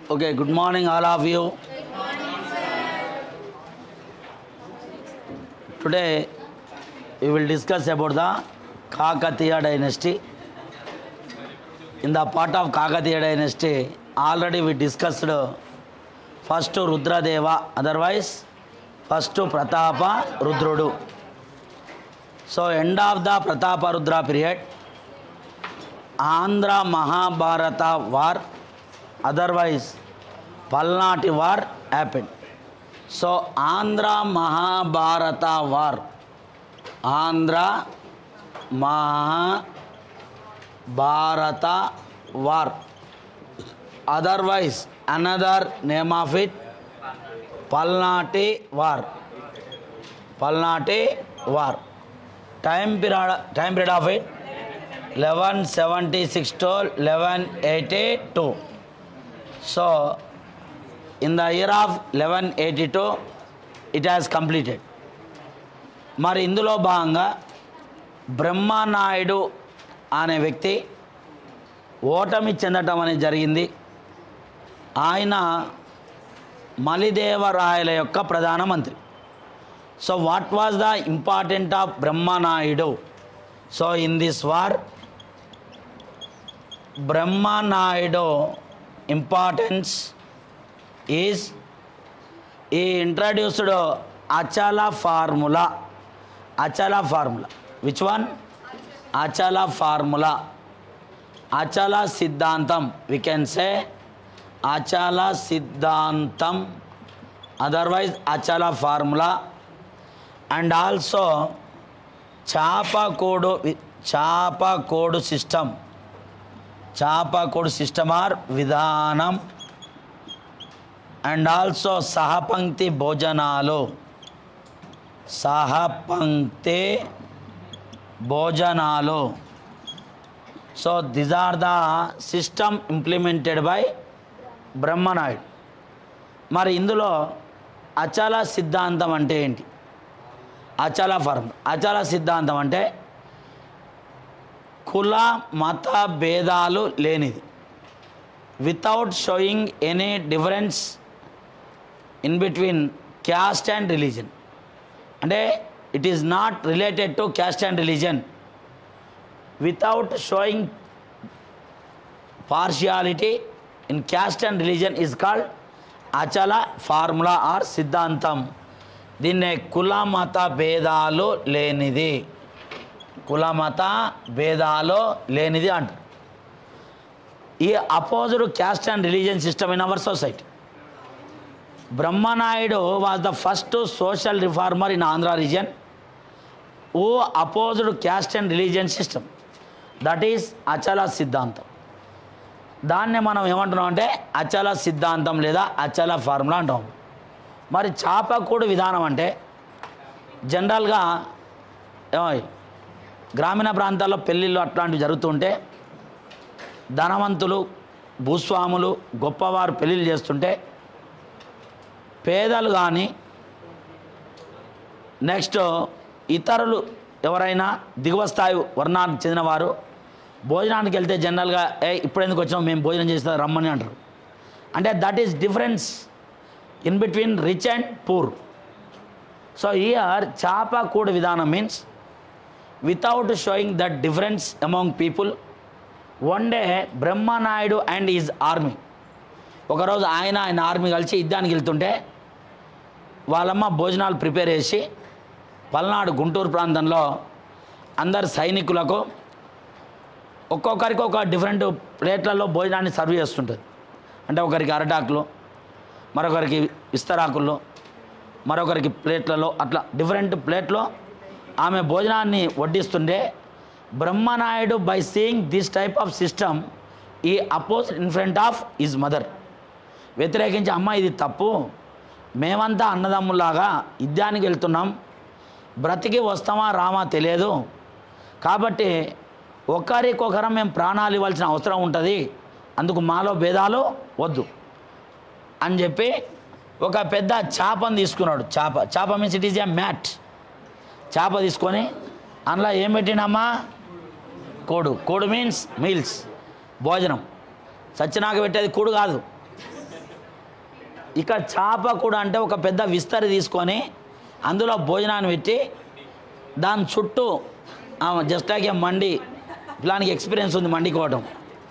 Okay, good morning, all of you. Today, we will discuss about the Kakatiya dynasty. In the part of Kakatiya dynasty, already we discussed first Rudradeva, otherwise first Pratapa Rudrudu. So, end of the Pratapa Rudra period, Andhra Mahabharata war, otherwise Palnati war happened. So Andhra Mahabharata war, Andhra Mahabharata war, otherwise another name of it Palnati war, Palnati war. Time period, time period of it 1176 to 1182. So, in the year of 1182, it has completed. మరి ఇందులో భాగంగా బ్రహ్మనాయుడు అనే వ్యక్తి ఓటమి చెందటం అనేది జరిగింది ఆయన మలిదేవరాయల యొక్క ప్రధానమంత్రి so what was the important of Brahmanayudu so in this war Brahmanayudu importance is he introduced Achala formula Achala formula which one Achala formula Achala సిద్ధాంతం వి కెన్ సే అచల సిద్ధాంతం otherwise Achala formula and also Chapakodu Chapakodu system Chapakodu system or విధానం అండ్ ఆల్సో సహపంక్తి భోజనాలు సహపంక్తి భోజనాలు so this are the system implemented by Brahmanayudu మరి ఇందులో అచల సిద్ధాంతం అంటే ఏంటి అచల ఫర్మ్ అచల సిద్ధాంతం అంటే కుల మత భేదాలు లేనిది without showing any difference in between caste and religion అంటే it is not related to caste and religion without showing partiality in caste and religion is called Achala formula or సిద్ధాంతం దీన్నే కుల మత భేదాలు లేనిది కుల మత భేదాలు లేనిది అంటారు he opposed caste and religion system in our society Brahmanayudu was the first social reformer in Andhra region who opposed caste and religion system that is Achala సిద్ధాంతం దాన్నే మనం ఏమంటున్నాం అంటే అచల సిద్ధాంతం లేదా అచల ఫార్ములా అంటాం మరి చాపకూడు విధానం అంటే జనరల్గా ఏమై గ్రామీణ ప్రాంతాల్లో పెళ్ళిళ్ళు అట్లాంటివి జరుగుతుంటే ధనవంతులు భూస్వాములు గొప్పవారు పెళ్ళిళ్ళు చేస్తుంటే పేదలు కానీ నెక్స్ట్ ఇతరులు ఎవరైనా దిగువ స్థాయి వర్ణానికి చెందినవారు భోజనానికి వెళ్తే జనరల్గా ఏ ఇప్పుడు ఎందుకు వచ్చాం మేము భోజనం చేస్తా రమ్మని అంటారు అంటే that is difference in between rich and poor so here Chapa Kodu విధానం means without showing that difference among people one day Brahmanayudu and is army ఒకరోజు ఆయన ఆయన ఆర్మీ కలిసి యుద్ధానికి వెళ్తుంటే వాళ్ళమ్మ భోజనాలు ప్రిపేర్ చేసి పల్నాడు గుంటూరు ప్రాంతంలో అందరు సైనికులకు ఒక్కొక్కరికి ఒక డిఫరెంట్ ప్లేట్లలో భోజనాన్ని సర్వ్ చేస్తుంటుంది అంటే ఒకరికి అరటాకులు మరొకరికి విస్తరాకుల్లో మరొకరికి ప్లేట్లలో అట్లా డిఫరెంట్ ప్లేట్లో ఆమె భోజనాన్ని వడ్డిస్తుంటే Brahmanayudu by seeing this type of system he oppose in front of is mother వ్యతిరేకించి అమ్మ ఇది తప్పు మేమంతా అన్నదమ్ములాగా యుద్ధానికి వెళ్తున్నాం బ్రతికి వస్తామా రామా తెలియదు కాబట్టి ఒకరికొకరం మేము ప్రాణాలు ఇవ్వాల్సిన అవసరం ఉంటుంది అందుకు మాలో భేదాలు వద్దు అని చెప్పి ఒక పెద్ద చేపను తీసుకున్నాడు చేప చేప means it is a mat చేప తీసుకొని అందులో ఏం పెట్టినమ్మా కోడు కోడు మీన్స్ మీల్స్ భోజనం సచ్చినాక పెట్టేది కూడు కాదు ఇక్కడ చాప కూడా అంటే ఒక పెద్ద విస్తరి తీసుకొని అందులో భోజనాన్ని పెట్టి దాని చుట్టూ జస్ట్ లైక్ ఏ మండి ఇలానికి ఎక్స్పీరియన్స్ ఉంది మండికోవటం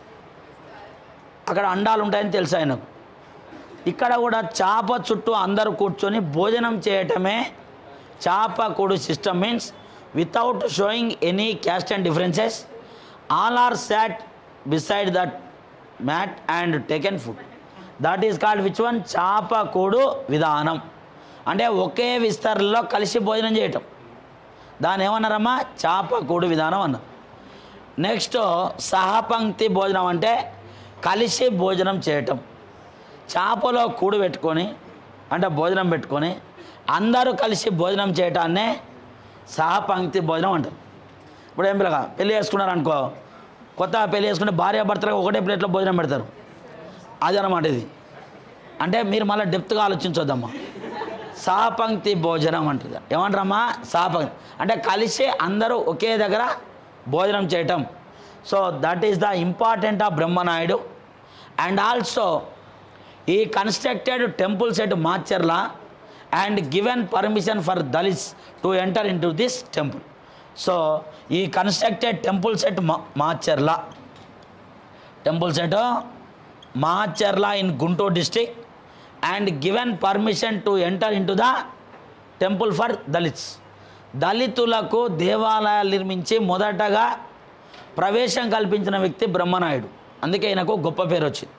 అక్కడ అండాలు ఉంటాయని తెలుసు ఆయనకు ఇక్కడ కూడా చాప చుట్టూ అందరూ కూర్చొని భోజనం చేయటమే Chapa Kodu system means without showing any caste and differences all are sat beside that mat and taken food that is called which one Chapa Kodu విధానం అంటే ఒకే విస్తరణలో కలిసి భోజనం చేయటం దాన్ని ఏమన్నారమ్మా చాప కూడు విధానం అన్నారు నెక్స్ట్ సహపంక్తి భోజనం అంటే కలిసి భోజనం చేయటం చేపలో కూడు పెట్టుకొని అంటే భోజనం పెట్టుకొని అందరూ కలిసి భోజనం చేయటాన్నే సహపంక్తి భోజనం అంటారు ఇప్పుడు ఏం పిల్లగా పెళ్లి చేసుకున్నారు అనుకో కొత్తగా పెళ్లి చేసుకుంటే భార్య భర్తలకు ఒకటే ప్లేట్లో భోజనం పెడతారు అది అన్నమాట ఇది అంటే మీరు మళ్ళీ డెప్త్గా ఆలోచించొద్దమ్మా సహపంక్తి భోజనం అంటుంది ఏమంటారమ్మా సహపంక్తి అంటే కలిసి అందరూ ఒకే దగ్గర భోజనం చేయటం so that is the important of Brahmanayudu and also he constructed temple set Macherla and given permission for Dalits to enter in to this temple so he constructed temple set మా Macherla temple set Macherla in Guntur district and given permission to enter in to the temple for Dalits దళితులకు దేవాలయాలు నిర్మించి మొదటగా ప్రవేశం కల్పించిన వ్యక్తి బ్రహ్మనాయుడు అందుకే ఈయనకు గొప్ప పేరు వచ్చింది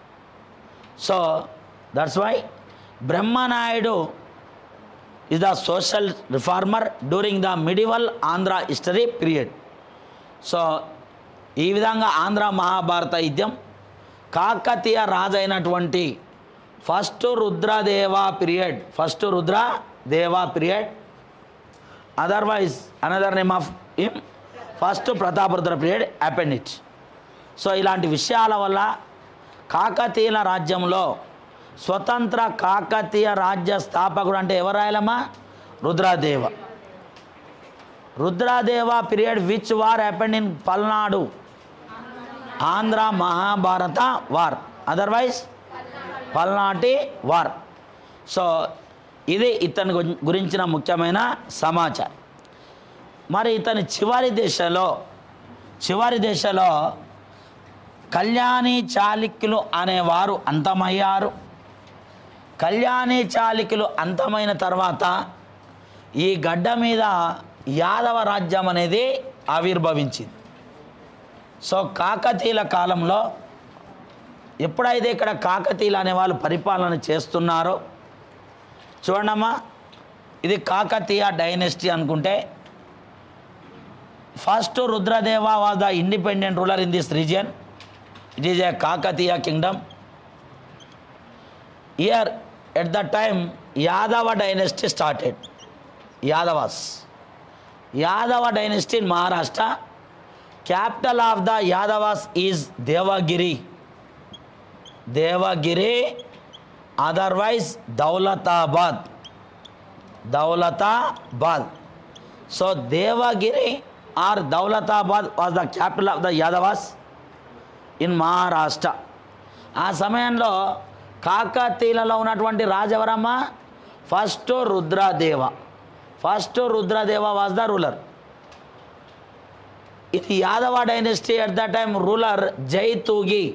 so that's why Brahmanayudu is the social reformer during the medieval Andhra history period so ఈ విధంగా ఆంధ్ర మహాభారత యుద్ధం కాకతీయ రాజైనటువంటి first Rudradeva period first Rudradeva period otherwise another name of him first Prataparudra period appended so ఇలాంటి విషయాల వల్ల కాకతీయుల రాజ్యంలో స్వతంత్ర కాకతీయ రాజ్య స్థాపకుడు అంటే ఎవరు రాయాలమ్మా Rudradeva Rudradeva period which war happened in Palnadu Andhra Mahabharata war otherwise Palnati war so ఇది ఇతని గురి- గురించిన ముఖ్యమైన సమాచారం మరి ఇతని చివరి దశలో చివరి దశలో కళ్యాణి చాళుక్యులు అనేవారు అంతమయ్యారు కళ్యాణి చాళుక్యులు అంతమైన తర్వాత ఈ గడ్డ మీద యాదవ రాజ్యం అనేది ఆవిర్భవించింది సో కాకతీయుల కాలంలో ఎప్పుడైతే ఇక్కడ కాకతీయులు అనే వాళ్ళు పరిపాలన చేస్తున్నారో చూడమ్మా ఇది కాకతీయ డైనెస్టీ అనుకుంటే first Rudradeva was the independent ruler in this region it is a Kakatiya kingdom here at the time Yadava dynasty started Yadavas Yadava dynasty in Maharashtra capital of the Yadavas is Devagiri Devagiri otherwise Daulatabad Daulatabad so Devagiri or Daulatabad was the capital of the Yadavas in Maharashtra ఆ సమయంలో కాకతీయులలో ఉన్నటువంటి రాజు ఎవరమ్మ first Rudradeva first Rudradeva was the ruler ఇది Yadava dynasty at the time ruler Jaitugi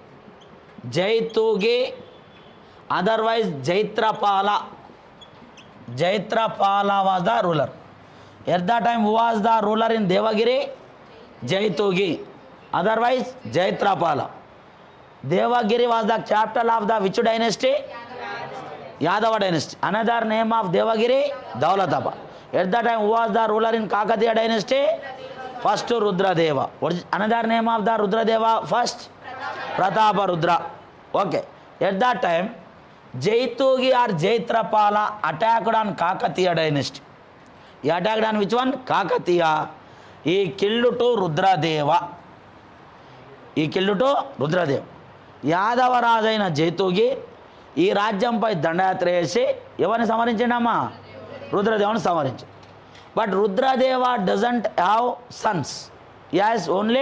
Jaitugi otherwise Jaitrapala Jaitrapala was the ruler at the time was the ruler in Devagiri Jaitugi otherwise Jaitrapala Devagiri was the capital of the which dynasty Yadava dynasty another name of Devagiri Daulatabad at the time was the ruler in Kakatiya dynasty first Rudradeva another name of the Rudradeva first Pratapa Rudra okay at that time Jaitugi or Jaitrapala attacked on Kakatiya dynasty ఈ attacked on which one Kakatiya he kill to Rudradeva ఈ kill to Rudradev Yadava రాజైన జైతూగి ఈ రాజ్యంపై దండయాత్ర చేసి ఎవరిని సంహరించిండమ్మా రుద్రదేవుని సంహరించి but Rudradeva doesn't have sons as only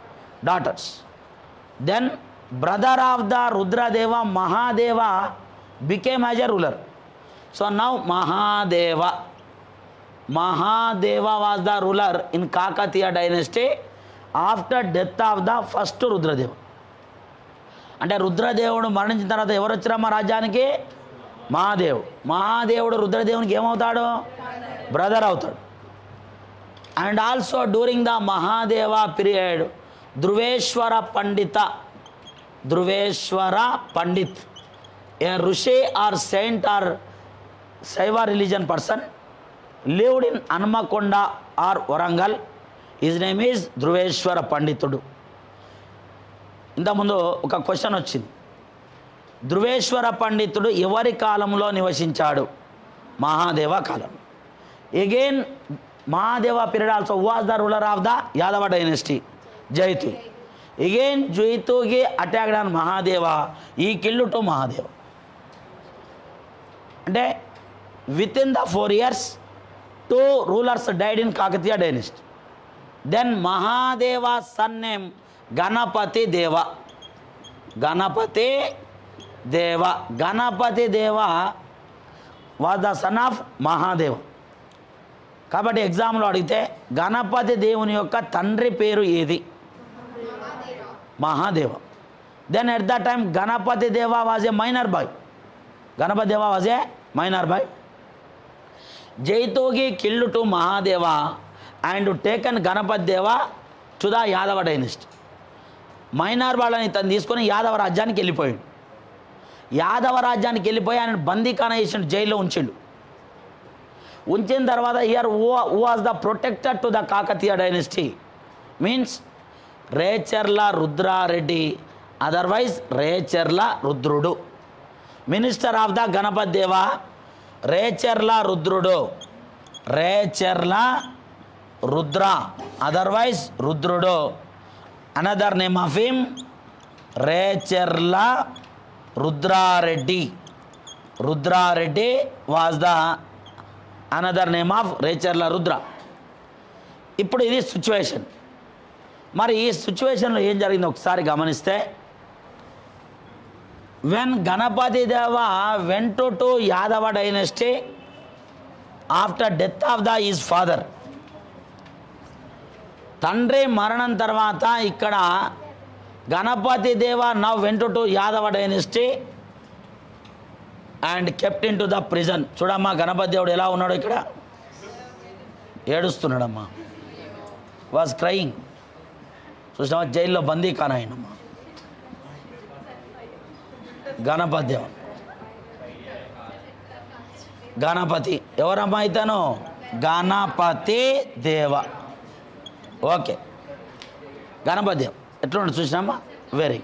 daughters then brother of the Rudradeva Mahadeva became as a ruler. So now Mahadeva. Mahadeva was the ruler in Kakatiya dynasty after death of the first Rudradeva. అంటే రుద్రదేవుడు మరణించిన తర్వాత ఎవరు వచ్చారమ్మా రాజ్యానికి మహాదేవుడు మహాదేవుడు రుద్రదేవునికి ఏమవుతాడు brother అవుతాడు and also during the Mahadeva period Dhruveshwara Pandita Dhruveshwara Pandit a rishi or saint or Shaiva religion person lived in Hanamkonda or Warangal his name is Dhruveshwara పండితుడు ఇంతకుముందు ఒక క్వశ్చన్ వచ్చింది ధృవేశ్వర పండితుడు ఎవరి కాలంలో నివసించాడు మహాదేవ కాలం again Mahadeva period also was the ruler of the Yadava dynasty Jaitu again జైతుకి attacked on Mahadeva he kill to Mahadeva అంటే within the four years two rulers died in Kakatiya dynasty then Mahadeva son name Ganapati Deva Ganapati Deva Ganapati Deva was the son of Mahadeva కాబట్టి ఎగ్జామ్లో అడిగితే గణపతి దేవుని యొక్క తండ్రి పేరు ఏది Mahadeva then at the time Ganapati Deva was a minor boy Ganapati Deva was a minor boy Jaitugi kill to Mahadeva and taken Ganapati Deva to the Yadava dynasty minor వాళ్ళని తను తీసుకొని యాదవ రాజ్యానికి వెళ్ళిపోయాడు యాదవ రాజ్యానికి వెళ్ళిపోయి ఆయన బందీఖానా చేసిండు జైల్లో ఉంచిండు ఉంచిన తర్వాత year who was the protector to the Kakatiya dynasty means Recherla Rudra Reddy otherwise Recherla రుద్రుడు minister of the Ganapati Deva Recherla రుద్రుడు రేచర్ల రుద్ర అదర్వైజ్ రుద్రుడు another name of him Recherla Rudra Reddy Rudra Reddy was the another name of Recherla Rudra ఇప్పుడు ఇది సిచ్యువేషన్ మరి ఈ సిచ్యువేషన్లో ఏం జరిగిందో ఒకసారి గమనిస్తే when Ganapati Deva went to Yadava dynasty after death of the his father తండ్రి మరణం తర్వాత ఇక్కడ Ganapati Deva now went to Yadava dynasty and kept in to the prison చూడమ్మా గణపతి దేవుడు ఎలా ఉన్నాడు ఇక్కడ ఏడుస్తున్నాడమ్మా వాజ్ క్రయింగ్ చూసినావా జైల్లో బందీ కానాయనమ్మా గణపతి దేవ గణపతి ఎవరమ్మా ఇతను గణపతి దేవ ఓకే గణపతి దేవ్ ఎట్లుండి చూసినామా very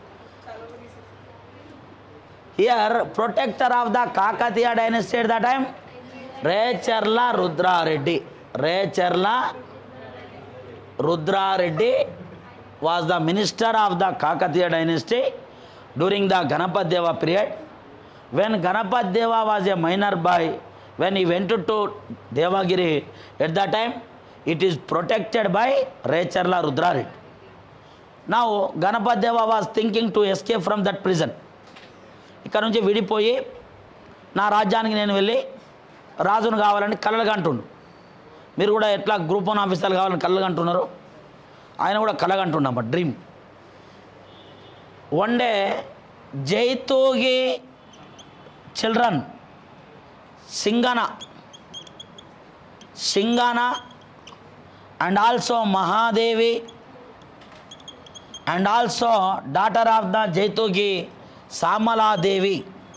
here protector of the Kakatiya dynasty at the time Recherla Rudra Reddy Recherla Rudra Reddy was the minister of the Kakatiya dynasty during the Ganapati Deva period when Ganapati Deva was a minor boy when he went to Devagiri at the time it is protected by Recherla Rudra Reddy now Ganapati Deva was thinking to escape from that prison ఇక్కడ నుంచి విడిపోయి నా రాజ్యానికి నేను వెళ్ళి రాజును కావాలని కలలుగా అంటుండు మీరు కూడా ఎట్లా గ్రూప్ వన్ ఆఫీసర్లు కావాలని కలలుగా అంటున్నారు ఆయన కూడా కలగంటుండమ్మ dream one day Jaitugi children Singana Singana and also Mahadevi and also daughter of the Jaitugi Samaladevi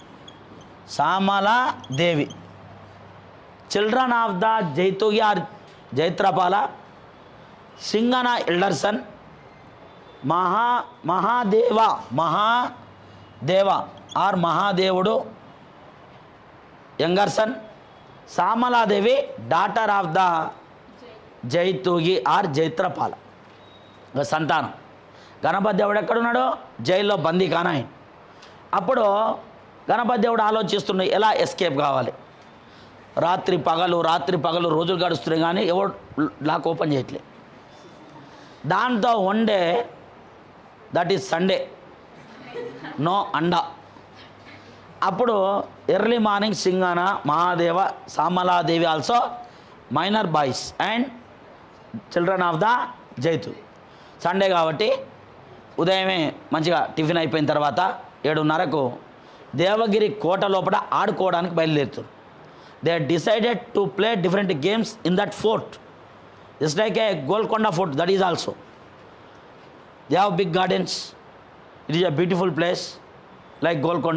Samaladevi children of the Jaitugi or Jaitrapala Singana elder son Maha Mahadeva Mahadeva or మహాదేవుడు younger son Samaladevi daughter of the Jaitugi or Jaitrapala ఒక సంతానం గణపతి దేవుడు ఎక్కడున్నాడు జైల్లో బందీ కానాయన్ అప్పుడు గణపతి దేవుడు ఆలోచిస్తున్నాడు ఎలా ఎస్కేప్ కావాలి రాత్రి పగలు రాత్రి పగలు రోజులు గడుస్తున్నాయి కానీ ఎవడు లాక్ ఓపెన్ చేయట్లే దాంతో one day that is Sunday no అండా అప్పుడు early morning Singana Mahadeva Samaladevi also minor boys and children of the Jaitu Sunday కాబట్టి ఉదయమే మంచిగా టిఫిన్ అయిపోయిన తర్వాత ఏడున్నరకు దేవగిరి కోట లోపల ఆడుకోవడానికి బయలుదేరుతారు they decided to play different games in that fort just like a Golconda fort that is also they have big gardens it is a beautiful place like Golconda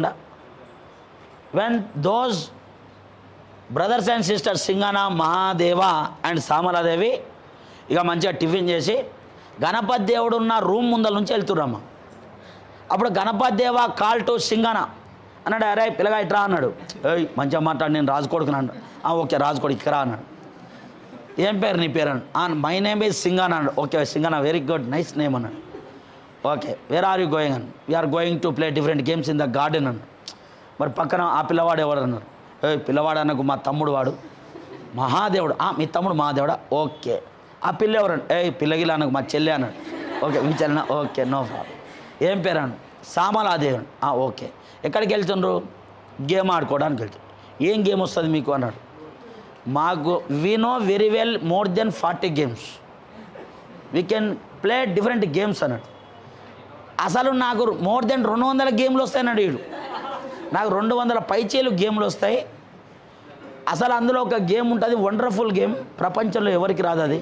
when those brothers and sisters Singana Mahadeva and Samaladevi ఇక మంచిగా tiffin చేసి గణపతి దేవుడు ఉన్న room ముందల నుంచి వెళ్తుర్రమ్మ అప్పుడు గణపతి దేవ call to Singana అన్నాడు అరే పిల్లగా ఇట్రా అన్నాడు ఏయ్ మంచిగా మాట్లాడు నేను రాజుకోడుకున్నాను ఓకే రాజుకోడు ఇక్కడ అన్నాడు ఏం పేరు నీ పేరు అన్నాడు మై నేమ్ ఈజ్ సింగన్ అన్నాడు okay Singana very good nice name అన్నాడు okay where are you going అని we are going to play different games in the garden అన్నాడు మరి పక్కన ఆ పిల్లవాడు ఎవరు అన్నారు ఏ పిల్లవాడు అన్నకు మా తమ్ముడు వాడు మహాదేవుడు ఆ మీ తమ్ముడు మహాదేవుడా ఓకే ఆ పిల్ల ఎవరు ఏ పిల్లగిల అన్నకు మా చెల్లె అన్నాడు ఓకే మీ చెల్లెన ఓకే నో ప్రాబ్లం ఏం పేరు అన్నాడు సామలాదేవుడు ఆ ఓకే ఎక్కడికి వెళ్తుండ్రు గేమ్ ఆడుకోవడానికి వెళ్తారు ఏం గేమ్ వస్తుంది మీకు అన్నాడు మాకు we know very well more than forty games we can play different games అన్నాడు అసలు నాకు మోర్ దెన్ రెండు వందల గేమ్లు వస్తాయన్నాడు వీడు నాకు రెండు వందల పైచేలు గేమ్లు వస్తాయి అసలు అందులో ఒక గేమ్ ఉంటుంది వండర్ఫుల్ గేమ్ ప్రపంచంలో ఎవరికి రాదు అది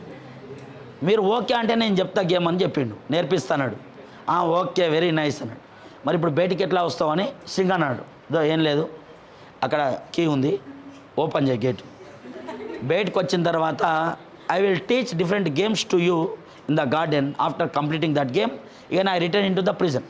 మీరు ఓకే అంటే నేను చెప్తా గేమ్ అని చెప్పిండు నేర్పిస్తాడు "ఆ, ఓకే వెరీ నైస్ అన్నాడు మరి ఇప్పుడు బయటికి ఎట్లా వస్తావని సింగ్ అన్నాడు "దో, ఏం లేదు అక్కడ కీ ఉంది ఓపెన్ చేయ గేట్ బయటకు వచ్చిన తర్వాత I will teach different games to you in the garden after completing that game ఇక I return in to the prison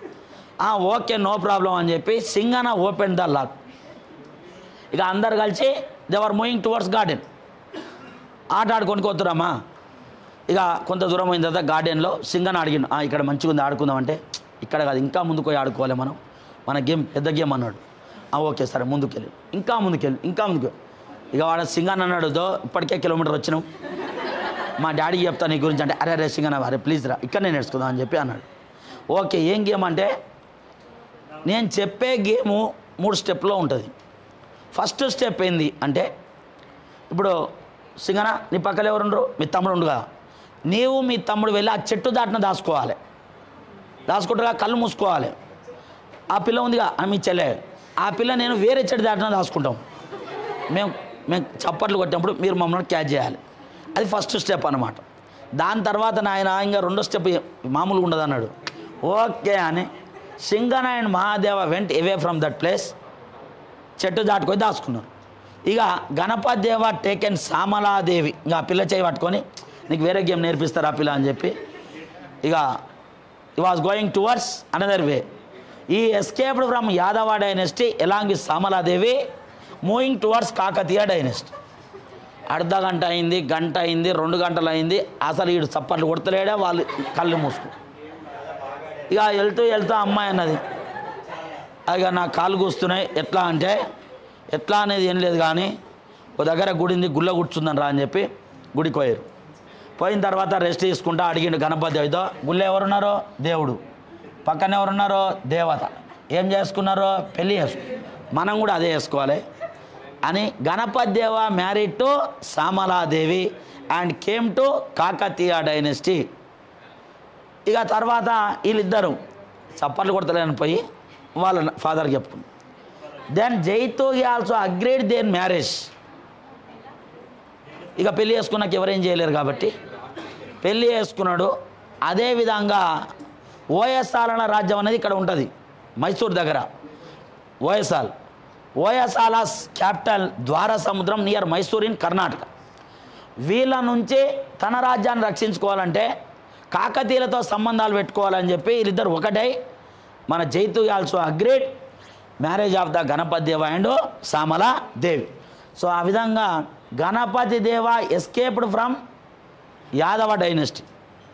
okay no problem అని చెప్పి సింగన ఓపెన్ ద లాక్ ఇక అందరు కలిసి దేవర్ మూవింగ్ టువర్డ్స్ గార్డెన్ ఆట ఆడుకొని పోతురమ్మా ఇక కొంత దూరం అయిన తర్వాత గార్డెన్లో సింగన అడిగిండు "ఆ, ఇక్కడ మంచిగా ఉంది ఆడుకుందాం అంటే ఇక్కడ కాదు ఇంకా ముందుకు పోయి ఆడుకోవాలి మనం మన గేమ్ పెద్ద గేమ్ అన్నాడు "ఆ, ఓకే సరే ముందుకెళ్ళి ఇంకా ముందుకెళ్ళి ఇంకా ముందుకు ఇక వాడు సింగన్ అన్నాడు దో ఇప్పటికే కిలోమీటర్ వచ్చినాం మా డాడీకి చెప్తా నీ గురించి అంటే అరే అరే సింగన్ అరే ప్లీజ్ రా ఇక్కడ నేను నేర్చుకుందాం అని చెప్పి అన్నాడు ఓకే ఏం గేమ్ అంటే నేను చెప్పే గేము మూడు స్టెప్లో ఉంటుంది ఫస్ట్ స్టెప్ ఏంది అంటే ఇప్పుడు సింగన నీ పక్కన ఎవరుండ్రు మీ తమ్ముడు ఉండుగా నీవు మీ తమ్ముడు వెళ్ళి ఆ చెట్టు దాటిన దాచుకోవాలి దాచుకుంటారా కళ్ళు మూసుకోవాలి ఆ పిల్ల ఉందిగా ఆ మీ చెల్లె ఆ పిల్ల నేను వేరే చెట్టు దాటిన దాచుకుంటాం మేము మేము చప్పట్లు కొట్టినప్పుడు మీరు మమ్మల్ని క్యాచ్ చేయాలి అది ఫస్ట్ స్టెప్ అనమాట దాని తర్వాత నాయన ఇంకా రెండో స్టెప్ మామూలుగా ఉండదు అన్నాడు ఓకే అని Singana and Mahadeva went away from that place చెట్టు దాటుకొని దాచుకున్నారు ఇక గణపతి దేవ టేకెన్ సామలాదేవి ఇంకా ఆ పిల్ల చేయి పట్టుకొని నీకు వేరే గేమ్ నేర్పిస్తారు ఆ పిల్ల అని చెప్పి ఇక he was going towards another way he escaped from Yadava dynasty along with Samaladevi moving towards Kakatiya dynasty అర్ధ గంట అయింది గంట అయింది రెండు గంటలు అయింది అసలు వీడు చప్పట్లు కొడతలేడా వాళ్ళు కళ్ళు మూసుకు ఇక వెళ్తూ వెళ్తూ అమ్మాయి అన్నది ఇక నా కాలు కూస్తున్నాయి ఎట్లా అంటే ఎట్లా అనేది ఏం లేదు కానీ ఒక దగ్గర గుడి ఉంది గుళ్ళ కూర్చుందని రా అని చెప్పి గుడికి పోయారు పోయిన తర్వాత రెస్ట్ తీసుకుంటా అడిగిండు గణపతి దేవితో గుళ్ళో ఎవరున్నారో దేవుడు పక్కన ఎవరున్నారో దేవత ఏం చేసుకున్నారో పెళ్ళి చేసుకు మనం కూడా అదే చేసుకోవాలి అని Ganapati Deva married to Samaladevi and came to Kakatiya dynasty ఇక తర్వాత వీళ్ళిద్దరు చప్పట్లు కొడతలేని పోయి వాళ్ళ ఫాదర్కి చెప్పుకున్నారు then Jaitu also agreed their marriage ఇక పెళ్లి చేసుకున్నాక ఎవరేం చేయలేరు కాబట్టి పెళ్లి చేసుకున్నాడు అదేవిధంగా ఓఎస్ఆలన రాజ్యం అనేది ఇక్కడ ఉంటుంది మైసూర్ దగ్గర ఓఎస్ఆల్ ఓఎస్ఆలాస్ క్యాపిటల్ ద్వార సముద్రం నియర్ మైసూర్ ఇన్ కర్ణాటక వీళ్ళ నుంచి తన రాజ్యాన్ని రక్షించుకోవాలంటే కాకతీయులతో సంబంధాలు పెట్టుకోవాలని చెప్పి వీళ్ళిద్దరు ఒకటై మన Jaitu also agreed marriage of the Ganapati Deva and Samala Devi so ఆ విధంగా Ganapati Deva escaped from Yadava dynasty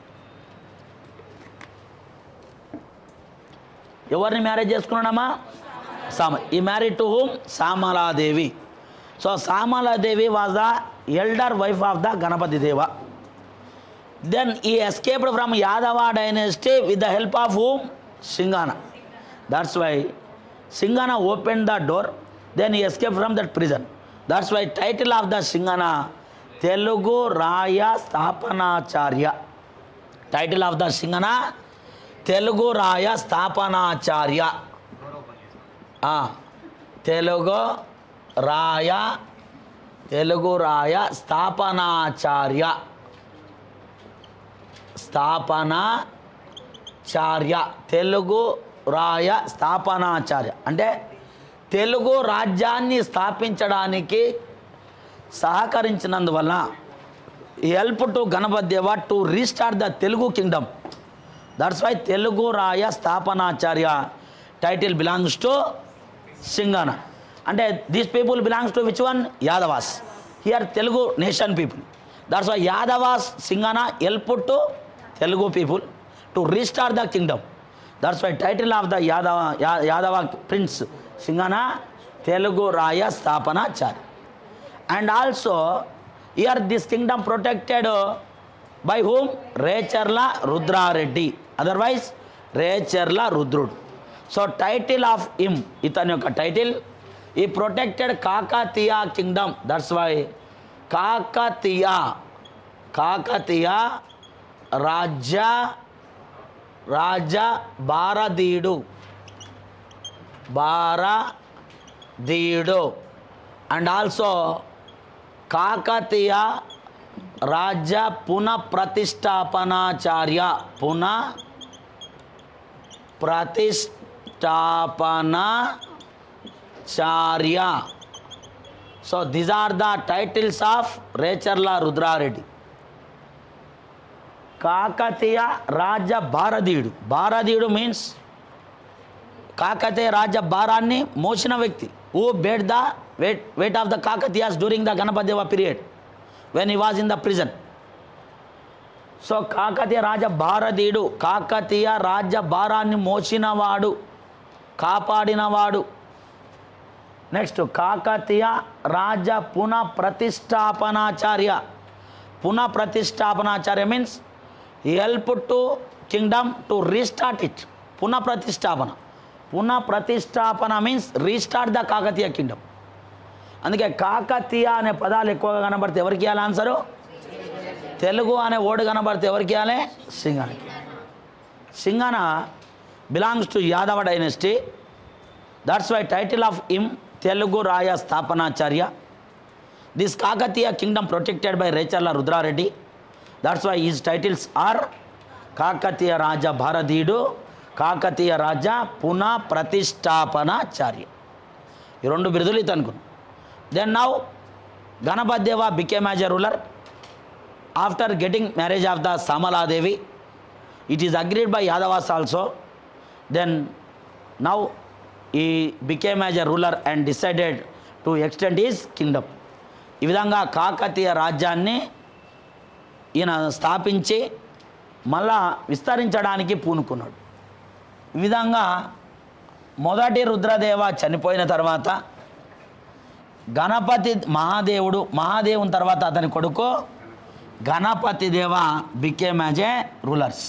ఎవరిని మ్యారేజ్ చేసుకున్నాడమ్మా Sama he married to whom Samaladevi so Samaladevi was the elder wife of the Ganapati Deva then he escaped from Yadava dynasty with the help of whom Singana that's why Singana open the door then escape from that prison that's why title of the Singana Telugu Raya Sthapanacharya title of the Singana Telugu Raya Sthapanacharya ఆ, తెలుగు రాయ తెలుగు రాయ స్థాపనాచార్య స్థాపనాచార్య తెలుగు రాయ స్థాపనాచార్య అంటే తెలుగు రాజ్యాన్ని స్థాపించడానికి సహకరించినందువల్ల help to Ganapatideva to restart the Telugu kingdom that's why Telugu Raya Sthapanacharya title belongs to Singana అంటే these people belongs to which one Yadavas here Telugu nation people that's why Yadavas Singana help to Telugu people to restart the kingdom that's why title of the Yadava యా- Yadava prince Singana Telugu Raya Sthapanacharya and also here this kingdom protected uh, by whom Recherla Rudra Reddy otherwise Recherla రుద్రుడు so title of him ఇతని యొక్క title he protected Kakatiya kingdom that's why Kakatiya Kakatiya Rajya Raja భారతీయుడు భారతీయుడు and also Kakatiya Rajya Punahpratishtapanacharya Punah Pratishtapanacharya so these are the titles of Recherla Rudra Reddy Kakatiya Rajya భారతీయుడు భారతీయుడు means Kakatiya రాజ్య భారాన్ని మోసిన వ్యక్తి who bore the weight weight of the Kakatiyas during the Ganapatideva period when he was in the prison so Kakatiya Raja భారతీయుడు కాకతీయ రాజ్య భారాన్ని మోసినవాడు కాపాడినవాడు next Kakatiya Raja Punah Pratishtapanacharya Punah Pratishtapanacharya means help to kingdom to restart it పునః ప్రతిష్టాపన పునః ప్రతిష్టాపన means restart the Kakatiya kingdom అందుకే కాకతీయ అనే పదాలు ఎక్కువగా కనబడితే ఎవరికి ఇవ్వాలి ఆన్సరు తెలుగు అనే ఓడు కనబడితే ఎవరికి ఇవ్వాలి సింగానికి Singana belongs to Yadava dynasty that's why title of him Telugu Raya Sthapanacharya this Kakatiya kingdom protected by Recherla Rudra Reddy that's why his titles are Kakatiya Raja భారతీయుడు కాకతీయ రాజ పునః ప్రతిష్టాపనాచార్య ఈ రెండు బిరుదులు ఇతను అనుకున్నాం then now Ganapati Deva became as a ruler after getting marriage of the Samaladevi it is agreed by Yadavas also then now he became as a ruler and decided to extend his kingdom ఈ విధంగా కాకతీయ రాజ్యాన్ని ఈయన స్థాపించి మళ్ళా విస్తరించడానికి పూనుకున్నాడు ఈ విధంగా మొదటి రుద్రదేవ చనిపోయిన తర్వాత గణపతి మహాదేవుడు మహాదేవుని తర్వాత అతని కొడుకు Ganapati Deva became as a rulers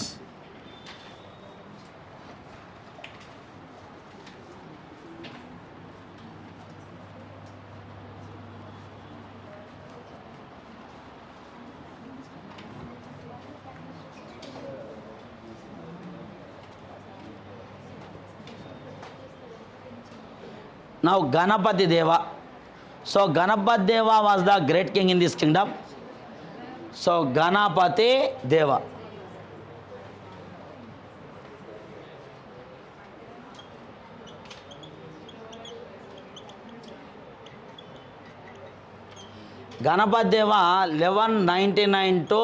Now Ganapati Deva. So Ganapati Deva was the great king in this kingdom. So Ganapati Deva. Ganapati Deva 1199 to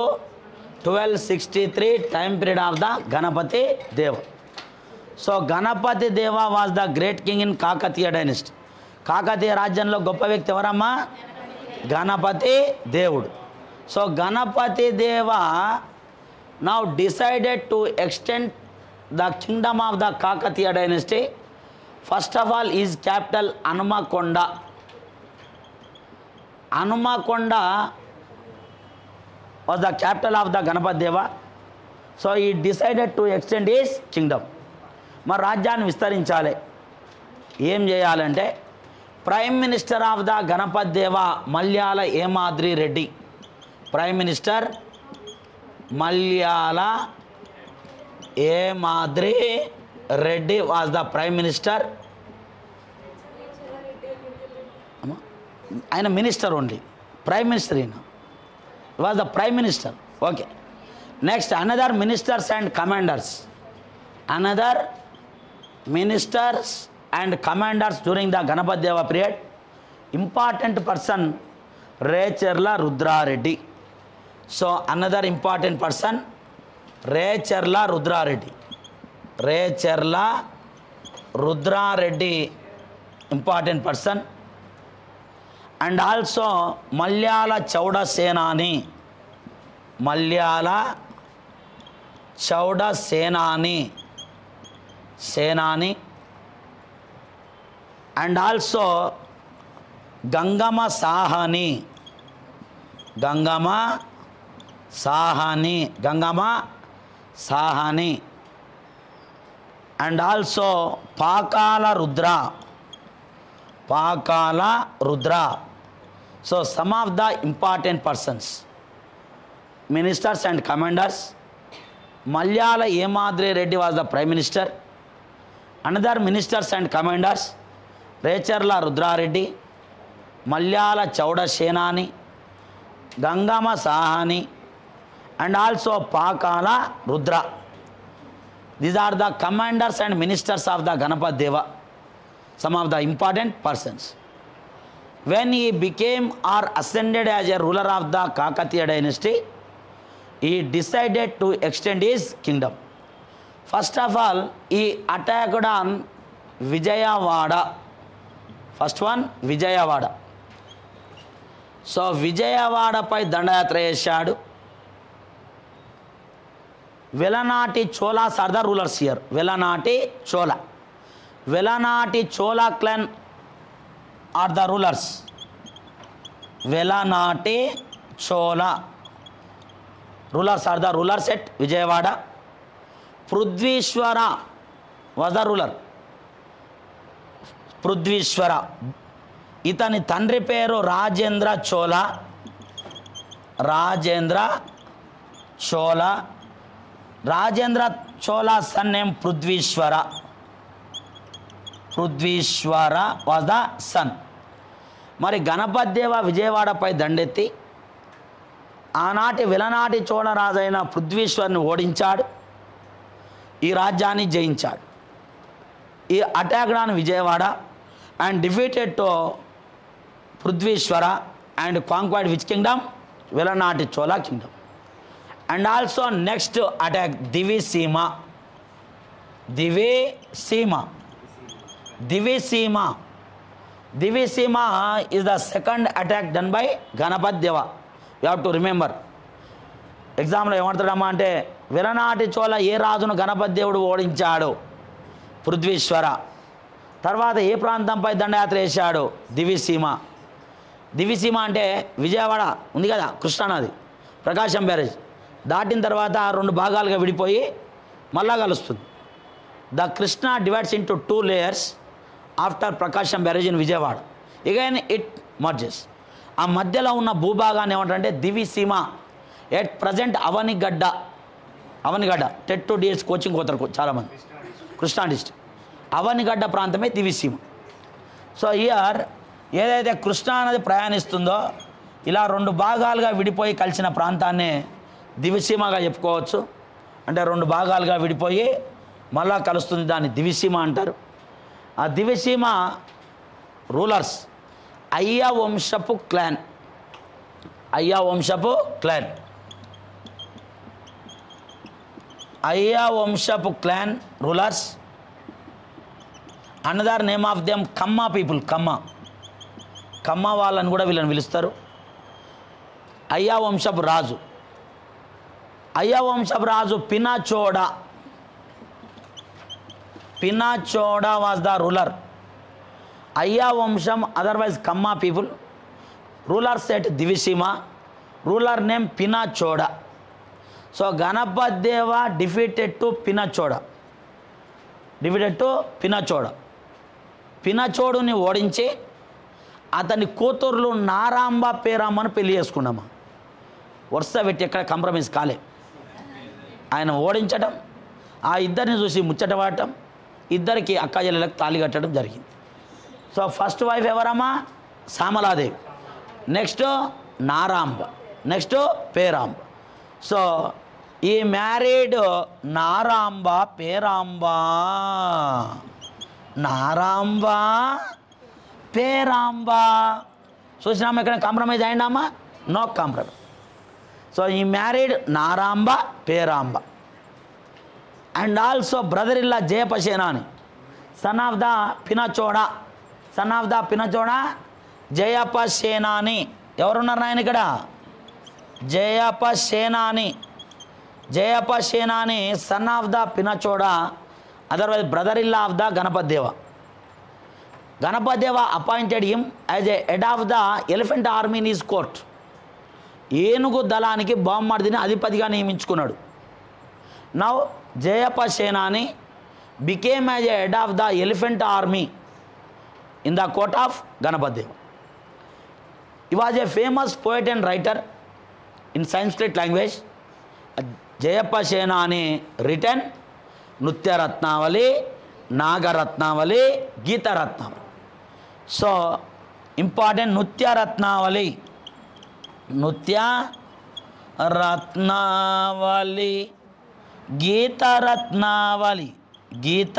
1263 time period of the Ganapati Deva. So Ganapati Deva was the great king in Kakatiya dynasty Kakatiya రాజ్యంలో గొప్ప వ్యక్తి ఎవరమ్మా గణపతి దేవుడు so Ganapati Deva now decided to extend the kingdom of the Kakatiya dynasty first of all his capital Hanumakonda Hanumakonda was the capital of the Ganapati Deva so he decided to extend his kingdom మరి రాజ్యాన్ని విస్తరించాలి ఏం చేయాలంటే prime minister of the Ganapat Deva Malyala Emadri Reddy prime minister Malyala Emadri Reddy was the prime minister అమ్మా, ఆయన minister only prime minister ఈయన was the prime minister okay next another ministers and commanders another ministers and commanders during the Ganapati Deva period important person Recherla Rudra Reddy so another important person Recherla Rudra Reddy Recherla Rudra Reddy important person and also Malyala Chouda Senani Malyala Chouda Senani Senani and also Gangama Sahani Gangama Sahani Gangama Sahani and also Pakala Rudra Pakala Rudra so some of the important persons ministers and commanders Malyala Emadri Reddy was the prime minister another ministers and commanders Recherla Rudra Reddy Malyala Chouda Senani Gangama Sahani and also Pakala Rudra these are the commanders and ministers of the Ganapat Deva some of the important persons when he became or ascended as a ruler of the Kakatiya dynasty he decided to extend his kingdom first of all he attacked on Vijayawada first one Vijayawada so విజయవాడపై దండయాత్ర చేశాడు Velanati Cholas are the rulers here Velanati Chola Velanati Chola clan are the rulers Velanati Chola rulers are the rulers at Vijayawada Prithvishwara was the ruler Prithvishwara ఇతని తండ్రి పేరు Rajendra Chola Rajendra Chola Rajendra Chola son name Prithvishwara Prithvishwara was the son మరి గణపతిదేవ విజయవాడపై దండెత్తి ఆనాటి విలనాటి చోళరాజైన పృథ్వీశ్వర్ని ఓడించాడు ఈ రాజ్యాన్ని జయించాడు he attacked on Vijayawada and defeated to Prithvishwara and conquered which kingdom Velanati Chola kingdom and also next attack Diviseema Diviseema Diviseema Diviseema is the second attack done by Ganapath Deva you have to remember ఎగ్జామ్లో ఏమంటాడమ్మా అంటే విలనాటి చోళ ఏ రాజును గణపతి దేవుడు ఓడించాడు పృథ్వీశ్వర తర్వాత ఏ ప్రాంతంపై దండయాత్ర చేశాడు దివిసీమ దివిసీమ అంటే విజయవాడ ఉంది కదా కృష్ణానది ప్రకాశం బ్యారేజ్ దాటిన తర్వాత రెండు భాగాలుగా విడిపోయి మళ్ళా కలుస్తుంది the Krishna divides into two layers after Prakasam barrage in Vijayawada again it merges ఆ మధ్యలో ఉన్న భూభాగాన్ని ఏమంటారంటే Diviseema at present Avanigadda Avanigadda TET to DS coaching పోతారు చాలామంది కృష్ణా డిస్ట్రిక్ట్ అవనిగడ్డ ప్రాంతమే దివిసీమ సో ఇయర్ ఏదైతే కృష్ణా నది ప్రయాణిస్తుందో ఇలా రెండు భాగాలుగా విడిపోయి కలిసిన ప్రాంతాన్నే దివిసీమగా చెప్పుకోవచ్చు అంటే రెండు భాగాలుగా విడిపోయి మళ్ళా కలుస్తుంది దాన్ని దివిసీమ అంటారు ఆ దివిసీమ రూలర్స్ అయ్య వంశపు క్లాన్ అయ్య వంశపు క్లాన్ అయ్య వంశపు clan rulers another name of them Kamma people Kamma Kamma వాళ్ళని కూడా వీళ్ళని పిలుస్తారు అయ్యా వంశపు రాజు అయ్యా వంశపు రాజు Pinachoda Pinachoda was the ruler Ayya వంశం otherwise Kamma people ruler set Diviseema ruler name Pinachoda so Ganapath Deva defeated to Pinachoda defeated to Pinachoda పినచోడుని ఓడించి అతని కూతుర్లు నారాంబ పేరాంబను పెళ్లి చేసుకున్నామా వరుస పెట్టి ఎక్కడ కాంప్రమైజ్ కాలే ఆయన ఓడించడం ఆ ఇద్దరిని చూసి ముచ్చటపడటం ఇద్దరికి అక్క చెల్లెలకు తాళి కట్టడం జరిగింది సో ఫస్ట్ వైఫ్ ఎవరమ్మా Shyamaladevi next Naramba next Peramba so he married Naramba Peramba Naramba Peramba చూసినామా ఇక్కడ కాంప్రమైజ్ అయిందామా no compromise so he married Naramba Peramba and also brother in law Jayapasenani son of the Pinachoda son of the Pinachoda Jayapa Senani ఎవరున్నారు నాయన ఇక్కడ Jayapa Senani Jayapa Senani son of the Pinachoda otherwise brother in law of the Ganapati Deva Ganapati Deva appointed him as a head of the elephant army in his court ఏనుగు దళానికి బామ్మర్దిని అధిపతిగా నియమించుకున్నాడు now Jayapa Senani became as a head of the elephant army in the court of Ganapatidev he was a famous poet and writer in Sanskrit language Jayappa Senani written Nrityaratnavali Nagaratnavali Gitaratnavali so important Nrityaratnavali Nritya Ratnavali గీత రత్నావళి గీత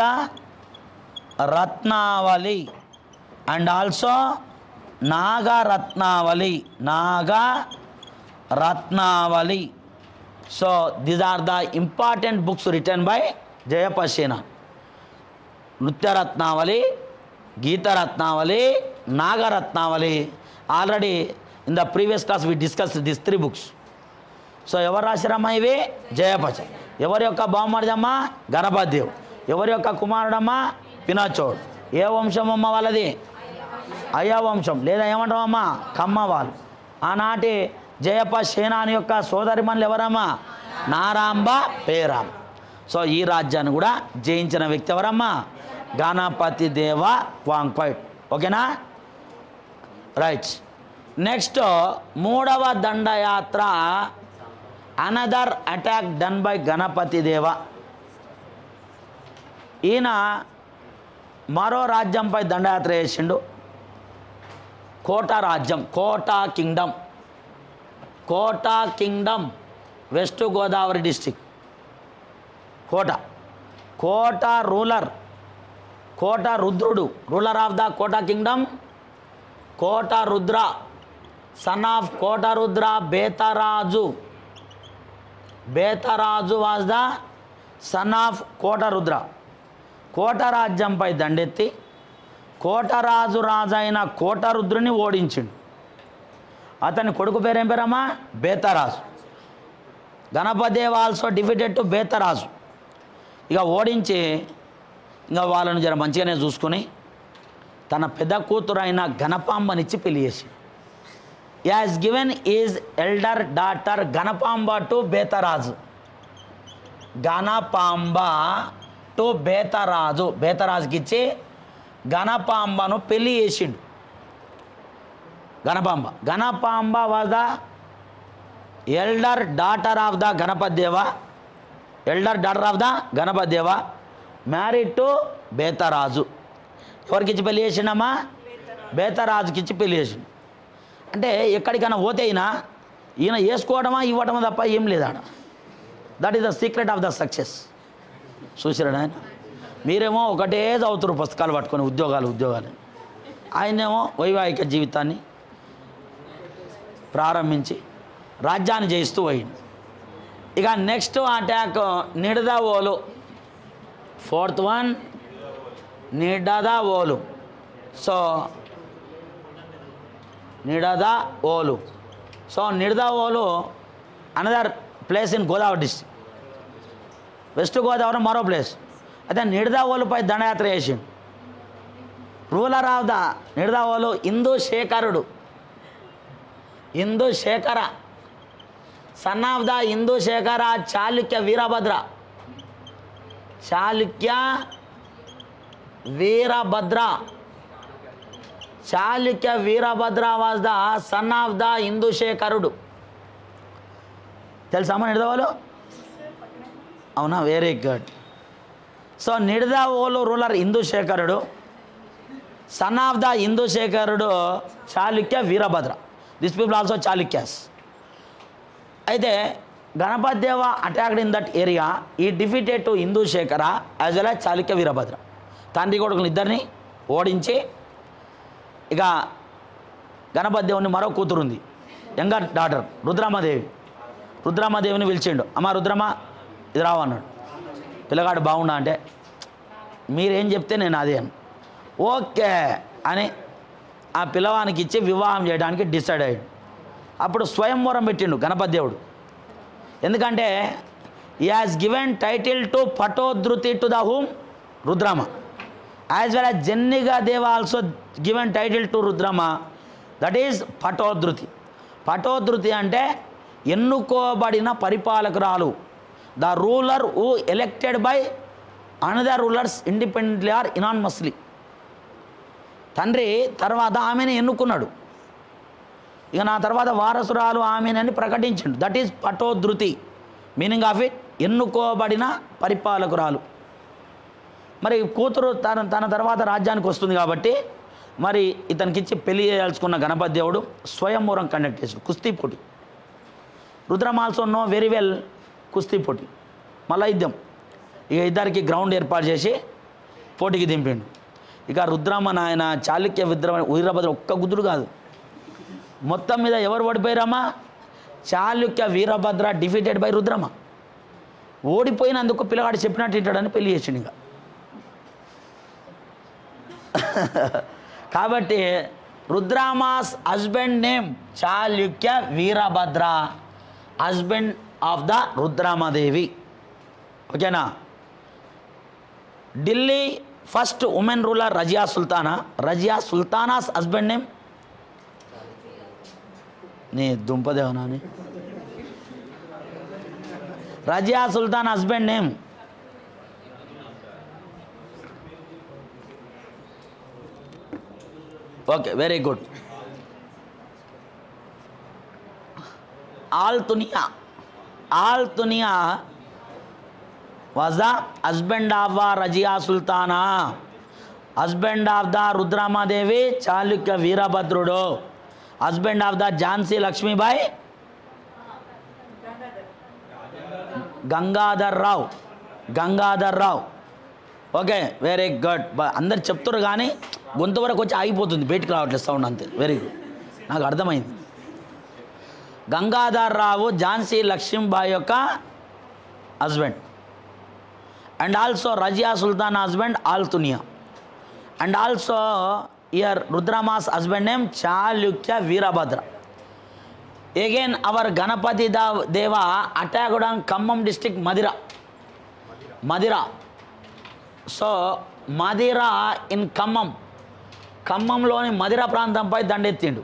రత్నావళి and also Nagaratnavali Naga Ratnavali so these are the important books written by Jayapasena Nrityaratnavali Gitaratnavali Nagaratnavali already in the previous class we discuss this three books so ఎవరు రాశారమ్మా ఇవి జయపచ ఎవరి యొక్క బామ్మడిదమ్మా గణపతిదేవ్ ఎవరి యొక్క కుమారుడమ్మా పినాచోడ్ ఏ వంశం అమ్మ వాళ్ళది అయ్యా వంశం లేదా ఏమంటామమ్మా కమ్మ వాళ్ళు ఆనాటి జయప సేనాని యొక్క సోదరిమణులు ఎవరమ్మా నారాంబ పేరాం సో ఈ రాజ్యాన్ని కూడా జయించిన వ్యక్తి ఎవరమ్మా గణపతి దేవ వాంక్వైట్ ఓకేనా రైట్ నెక్స్ట్ మూడవ దండయాత్ర another attack done by Ganapati Deva ఈయన మరో రాజ్యంపై దండయాత్ర చేసిండు కోట రాజ్యం Kota kingdom Kota kingdom west Godavari district Kota Kota ruler Kota రుద్రుడు ruler of the Kota kingdom Kota Rudra son of Kota Rudra Betaraju Betaraju was the son of Kota Rudra Kota రాజ్యంపై దండెత్తి కోటరాజు రాజైన కోటరుద్రుని ఓడించిండు అతని కొడుకు పేరేం పేరమ్మా Betaraju Ganapadev also defeated to Betaraju ఇక ఓడించి ఇంకా వాళ్ళని జర మంచిగానే చూసుకుని తన పెద్ద కూతురు అయిన గణపాంబనిచ్చి పెళ్లి చేసి as given his elder daughter Ganapamba to Betaraju Ganapamba to Betaraju బేతరాజుకి ఇచ్చి గణపాంబను పెళ్లి చేసిండు Ganapamba Ganapamba was the elder daughter of the Ganapati Deva elder daughter of the Ganapati Deva married to Betaraju ఎవరికి ఇచ్చి పెళ్లి చేసిండమ్మా బేతరాజుకి ఇచ్చి పెళ్లి చేసిండు అంటే ఎక్కడికైనా పోతే అయినా ఈయన వేసుకోవడమా ఇవ్వడమా తప్ప ఏం లేదాడ that is the secret of the success చూసిరా ఆయన మీరేమో ఒకటే చదువుతారు పుస్తకాలు పట్టుకొని ఉద్యోగాలు ఉద్యోగాలు ఆయనేమో వైవాహిక జీవితాన్ని ప్రారంభించి రాజ్యాన్ని జయిస్తూ పోయింది ఇక next attack Nidadavolu fourth one Nidadavolu so Nidadavolu so Nidadavolu another place in Godavari district west Godavari మరో ప్లేస్ అయితే నిడదావోలుపై దండయాత్ర చేసిండు ruler of the Nidadavolu Indu శేఖరుడు Indu Shekhara son of the Indu Shekhara Chalukya Veerabhadra Chalukya Veerabhadra Chalukya Veerabhadra was the son of the ఇందుశేఖరుడు తెలుసా మన నిడదవాళ్ళు అవునా very good so Nidadavolu ruler ఇందుశేఖరుడు సన్ ఆఫ్ ద ఇందుశేఖరుడు Chalukya Veerabhadra this people also Chalukyas అయితే Ganapati Deva attacked in that area he defeated to Indu Shekhara as well as Chalukya Veerabhadra తండ్రి కొడుకులు ఇద్దరిని ఓడించి ఇక గణపతి దేవుని మరో కూతురు ఉంది యంగర్ డాటర్ రుద్రమ్మదేవి రుద్రమ్మదేవిని పిలిచిండు అమ్మ రుద్రమ్మ ఇది రావు అన్నాడు పిల్లగాడు బాగుండా అంటే మీరేం చెప్తే నేను అదే అని ఓకే అని ఆ పిల్లవానికి ఇచ్చి వివాహం చేయడానికి డిసైడ్ అయ్యాడు అప్పుడు స్వయంవరం పెట్టిండు గణపతి దేవుడు ఎందుకంటే he has given title to Patodhriti to the whom Rudrama as well as Janniga Deva also given title to Rudrama that is Patodhriti Patodhriti అంటే ఎన్నుకోబడిన పరిపాలకురాలు the ruler who elected by another rulers independently or unanimously తండ్రి తర్వాత ఆమెను ఎన్నుకున్నాడు ఇక నా తర్వాత వారసురాలు ఆమెనని ప్రకటించిండు that is Patodhriti meaning of it ఎన్నుకోబడిన పరిపాలకురాలు మరి కూతురు తన తన తర్వాత రాజ్యానికి వస్తుంది కాబట్టి మరి ఇతనికి ఇచ్చి పెళ్లి చేయాల్సుకున్న గణపతి దేవుడు స్వయంవరం కండక్ట్ చేసాడు కుస్తీ పోటీ Rudram also know very well కుస్తీ పోటీ మళ్ళా యుద్ధం ఇక ఇద్దరికి గ్రౌండ్ ఏర్పాటు చేసి పోటీకి దింపిండు ఇక రుద్రమ్మ నాయన చాళుక్య విద్ర వీరభద్ర ఒక్క గుద్దుడు కాదు మొత్తం మీద ఎవరు ఓడిపోయారమ్మా చాళుక్య వీరభద్ర డిఫీటెడ్ బై రుద్రమ్మ ఓడిపోయినందుకు పిల్లగాడు చెప్పినట్టు వింటాడని పెళ్లి చేసిండు ఇక కాబట్టి Rudrama's husband name Chalukya Veerabhadra husband of the Rudramadevi ఓకేనా Delhi first women ruler Razia Sultana Razia Sultana's husband name నీ దుంపదేవనా అని Razia Sultan husband name okay very good Altunia Altunia was the husband of the Razia Sultana husband of the Rudramadevi Chalukya వీరభద్రుడు husband of the Jhansi Lakshmibai Gangadhar Rao Gangadhar Rao okay very good అందరు చెప్తారు కానీ గొంతు వరకు వచ్చి ఆగిపోతుంది బయటికి రావట్లేదు సౌండ్ అంతే వెరీ గుడ్ నాకు అర్థమైంది గంగాధర్ రావు ఝాన్సీ లక్ష్మీబాయి యొక్క husband and also Razia Sultan husband Altunia and also here Rudrama's husband name Chalukya Veerabhadra again our Ganapati దా Deva attacked on Khammam district Madhira Madhira so Madhira in Khammam ఖమ్మంలోని మదిర ప్రాంతంపై దండెత్తిండు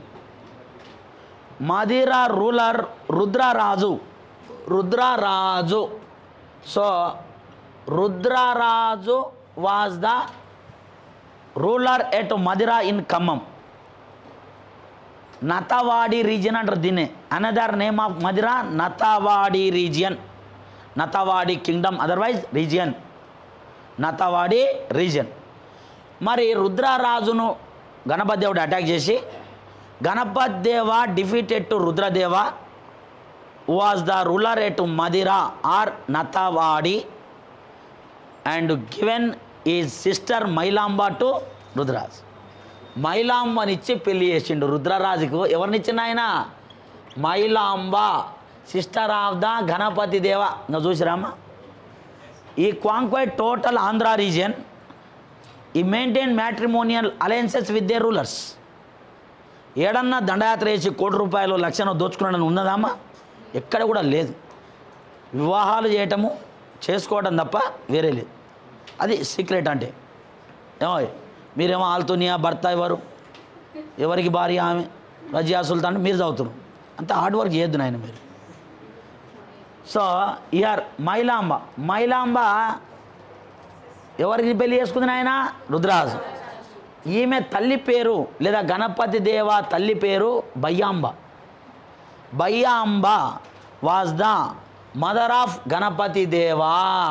Madhira ruler Rudraraju Rudraraju so Rudraraju was the ruler at Madhira in Khammam Natavadi region అంటారు దీన్ని another name of Madhira Natavadi region Natavadi kingdom otherwise region Natavadi region మరి రుద్రరాజును గణపతి దేవుడు attack చేసి Ganapati Deva defeated to Rudradeva was the ruler at Madhira or Natavadi and given his sister Mailamba to Rudraraj మైలాంబనిచ్చి పెళ్లి చేసిండు రుద్రరాజుకు ఎవరినిచ్చిన ఆయన Mailamba sister of the Ganapati Deva ఇంకా చూసిరామా he conquered total Andhra region he maintain matrimonial alliances with the rulers ఏడన్నా దండయాత్ర చేసి కోటి రూపాయలు లక్షను దోచుకున్నాడని ఉన్నదమ్మా ఎక్కడ కూడా లేదు వివాహాలు చేయటము చేసుకోవడం తప్ప వేరే లేదు అది సీక్రెట్ అంటే ఏమో మీరేమో ఆల్తోనియా భర్త ఎవరు ఎవరికి భార్య ఆమె రజియా సుల్తాన్ మీరు చదువుతున్నారు అంత హార్డ్ వర్క్ చేయొద్దు నాయన మీరు సో ఇయర్ మైలాంబ మైలాంబ ఎవరికి పెళ్లి చేసుకుంది నాయన రుద్రాజు ఈమె తల్లి పేరు లేదా గణపతి దేవ తల్లి పేరు Bayyamba Bayyamba was the mother of Ganapati Deva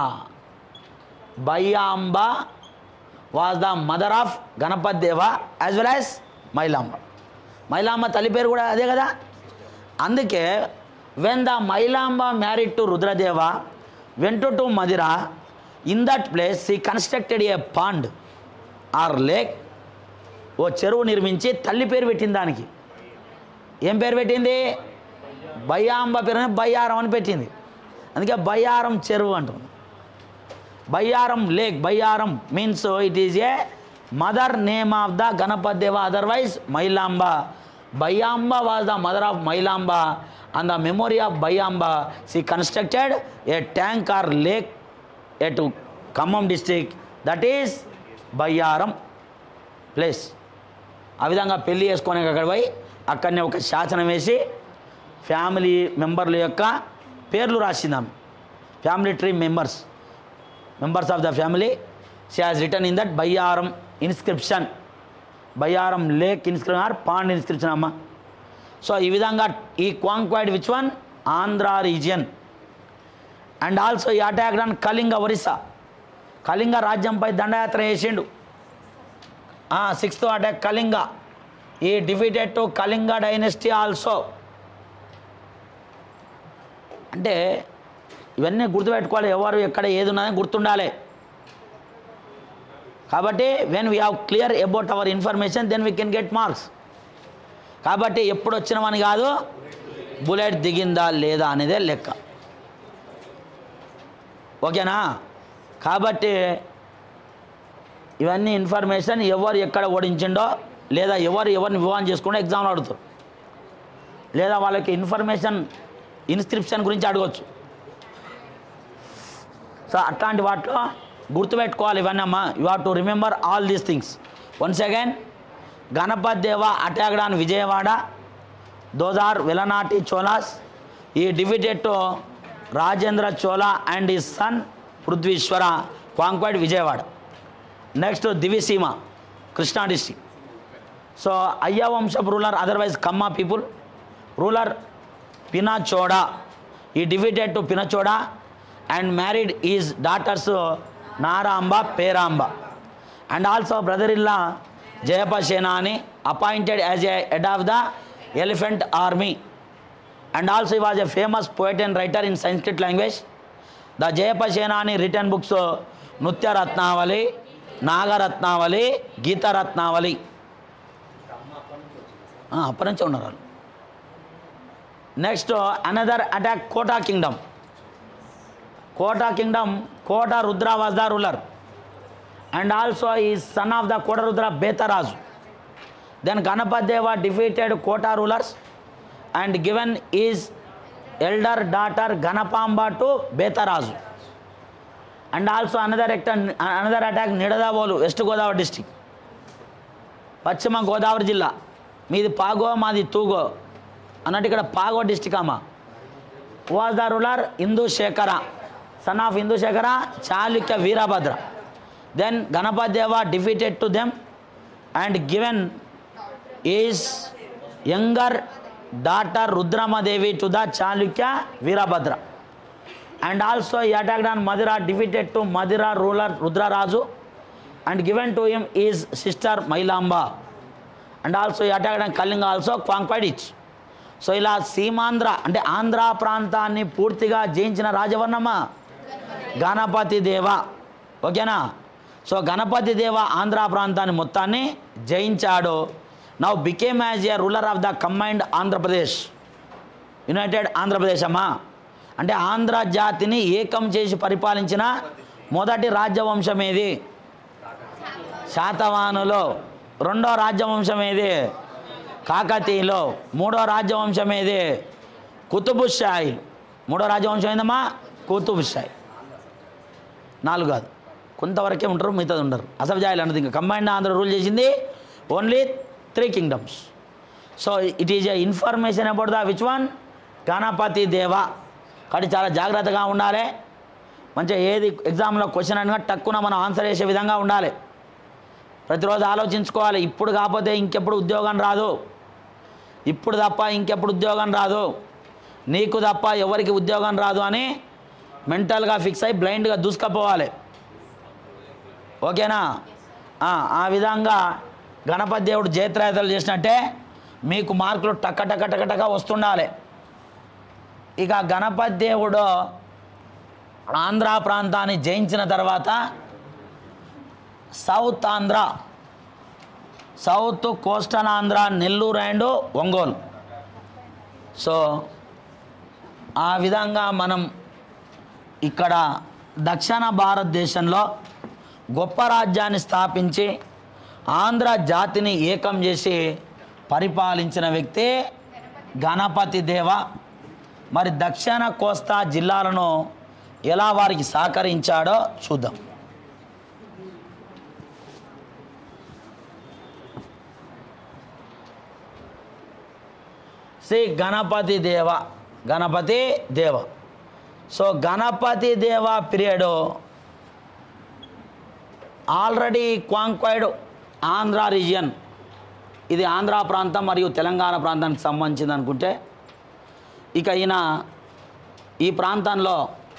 Bayyamba was the mother of Ganapati Deva as well as Mailamba Mailamba తల్లి పేరు కూడా అదే కదా అందుకే when the Mailamba married to Rudradeva went to Madhira in that place he constructed a pond or lake ఓ చెరువు నిర్మించి తల్లి పేరు పెట్టింది దానికి ఏం పేరు పెట్టింది బయ్యాంబ పేరు బయ్యారం అని పెట్టింది అందుకే బయ్యారం చెరువు అంటుంది Bayyaram lake Bayyaram means it is a mother name of the Ganapati Deva otherwise Mailamba Bayyamba was the mother of Mailamba and the memory of Bayyamba she constructed a tank or lake at Khammam district that is Bayyaram place ఆ విధంగా పెళ్లి చేసుకొని అక్కడ పోయి అక్కడనే ఒక శాసనం వేసి ఫ్యామిలీ మెంబర్ల యొక్క పేర్లు రాసిందాం family tree members members of the family she has written in that Bayyaram inscription Bayyaram lake inscription or pond inscription అమ్మ సో ఈ విధంగా he conquered which one Andhra region and also he attack on Kalinga Orissa Kalinga రాజ్యంపై దండయాత్ర చేసిండు sixth attack Kalinga he defeated to Kalinga dynasty also అంటే ఇవన్నీ గుర్తుపెట్టుకోవాలి ఎవరు ఎక్కడ ఏది ఉన్నదని గుర్తుండాలి కాబట్టి when we have clear about hour information then we can get marks కాబట్టి ఎప్పుడు వచ్చినామని కాదు బుల్లెట్ దిగిందా లేదా అనేదే లెక్క ఓకేనా కాబట్టి ఇవన్నీ ఇన్ఫర్మేషన్ ఎవరు ఎక్కడ ఓడించిండో లేదా ఎవరు ఎవరిని వివాహం చేసుకుంటో ఎగ్జామ్లో అడుగుతారు లేదా వాళ్ళకి ఇన్ఫర్మేషన్ ఇన్స్క్రిప్షన్ గురించి అడగవచ్చు సో అట్లాంటి వాటిలో గుర్తుపెట్టుకోవాలి ఇవన్నీ అమ్మా you have to remember all these things once again Ganapati Deva attacked on Vijayawada those are Velanati Cholas he divided to Rajendra Chola and his son Prithvishwara conquered Vijayawada next Diviseema Krishna district so Ayya వంశపు ruler otherwise Kamma people ruler Pinachoda he divided to Pinachoda and married his daughters Naramba Peramba and also brother in law Jayapa Senani appointed as a head of the elephant army and also was a famous poet and writer in Sanskrit language the Jayapa Senani written books Nritya Ratnavali Nagaratnavali Gitaratnavali ఆ, అప్పటి నుంచే ఉన్నారు వాళ్ళు next another attack Kota kingdom Kota kingdom Kota Rudra was the ruler and also his son of the Kota Rudra Betaraju then Ganapati Deva defeated Kota rulers and given his elder daughter Ganapamba to Betaraju and also another actor another attack Nidadavolu west Godavari district పశ్చిమ గోదావరి జిల్లా మీది పాగో మాది తూగో అన్నట్టు ఇక్కడ పాగో district అమ్మ was the ruler Hindu Shekhara son of Hindu Shekhara Chalukya Veerabhadra then Ganapati Deva defeated to them and given is younger daughter Rudramadevi to the Chalukya Veerabhadra and also he attacked on Madhura defeated to Madhura ruler Rudraraju and given to him is sister Mailamba and also he attacked on Kalinga also conquered which so ఇలా సీమాంధ్ర అంటే ఆంధ్ర ప్రాంతాన్ని పూర్తిగా జయించిన రాజవర్ణమ్మ గణపతి దేవ ఓకేనా so Ganapati దేవ ఆంధ్ర ప్రాంతాన్ని మొత్తాన్ని జయించాడు now became as a ruler of the combined Andhra Pradesh united Andhra Pradesh అమ్మా అంటే ఆంధ్ర జాతిని ఏకం చేసి పరిపాలించిన మొదటి రాజ్యవంశం ఏది శాతవాహనులో రెండో రాజ్యవంశం ఏది కాకతీయులో మూడో రాజ్యవంశం ఏది కుతుబుషాయి మూడో రాజ్యవంశం ఏందమ్మా కుతుబుషాయి నాలుగు కాదు కొంతవరకే ఉంటారు మిగతాది ఉండరు అసఫ్జాయిలు అన్నది ఇంకా కంబైండ్ ఆంధ్ర రూల్ చేసింది only three kingdoms so it is a information about the which one Ganapati Deva కాబట్టి చాలా జాగ్రత్తగా ఉండాలి మంచిగా ఏది ఎగ్జామ్లో క్వశ్చన్ అనగా టక్కున మనం ఆన్సర్ చేసే విధంగా ఉండాలి ప్రతిరోజు ఆలోచించుకోవాలి ఇప్పుడు కాకపోతే ఇంకెప్పుడు ఉద్యోగం రాదు ఇప్పుడు తప్ప ఇంకెప్పుడు ఉద్యోగం రాదు నీకు తప్ప ఎవరికి ఉద్యోగం రాదు అని మెంటల్గా ఫిక్స్ అయి బ్లైండ్గా దూసుకపోవాలి ఓకేనా ఆ, ఆ విధంగా గణపతి దేవుడు జయత్రయాత్రలు చేసినట్టే మీకు మార్కులు టక్క టక్క టక్క టక్క వస్తుండాలి ఇక గణపతి దేవుడు ఆంధ్ర ప్రాంతాన్ని జయించిన తర్వాత south Andhra south coastal Andhra Nellore and Ongole so ఆ విధంగా మనం ఇక్కడ దక్షిణ భారతదేశంలో గొప్ప రాజ్యాన్ని స్థాపించి ఆంధ్ర జాతిని ఏకం చేసి పరిపాలించిన వ్యక్తి గణపతి దేవ మరి దక్షిణ కోస్తా జిల్లాలను ఎలా వారికి సహకరించాడో చూద్దాం Shri Ganapati Deva Ganapati Deva so Ganapati Deva period already conquered Andhra region ఇది ఆంధ్ర ప్రాంతం మరియు తెలంగాణ ప్రాంతానికి సంబంధించింది అనుకుంటే ఇక ఈయన ఈ ప్రాంతంలో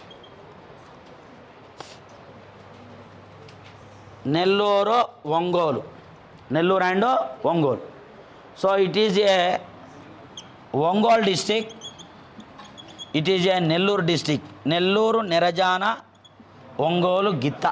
Nellore Ongole Nellore and Ongole so it is a Ongole district it is a Nellore district Nellore నెరజాన ఒంగోలు గిత్త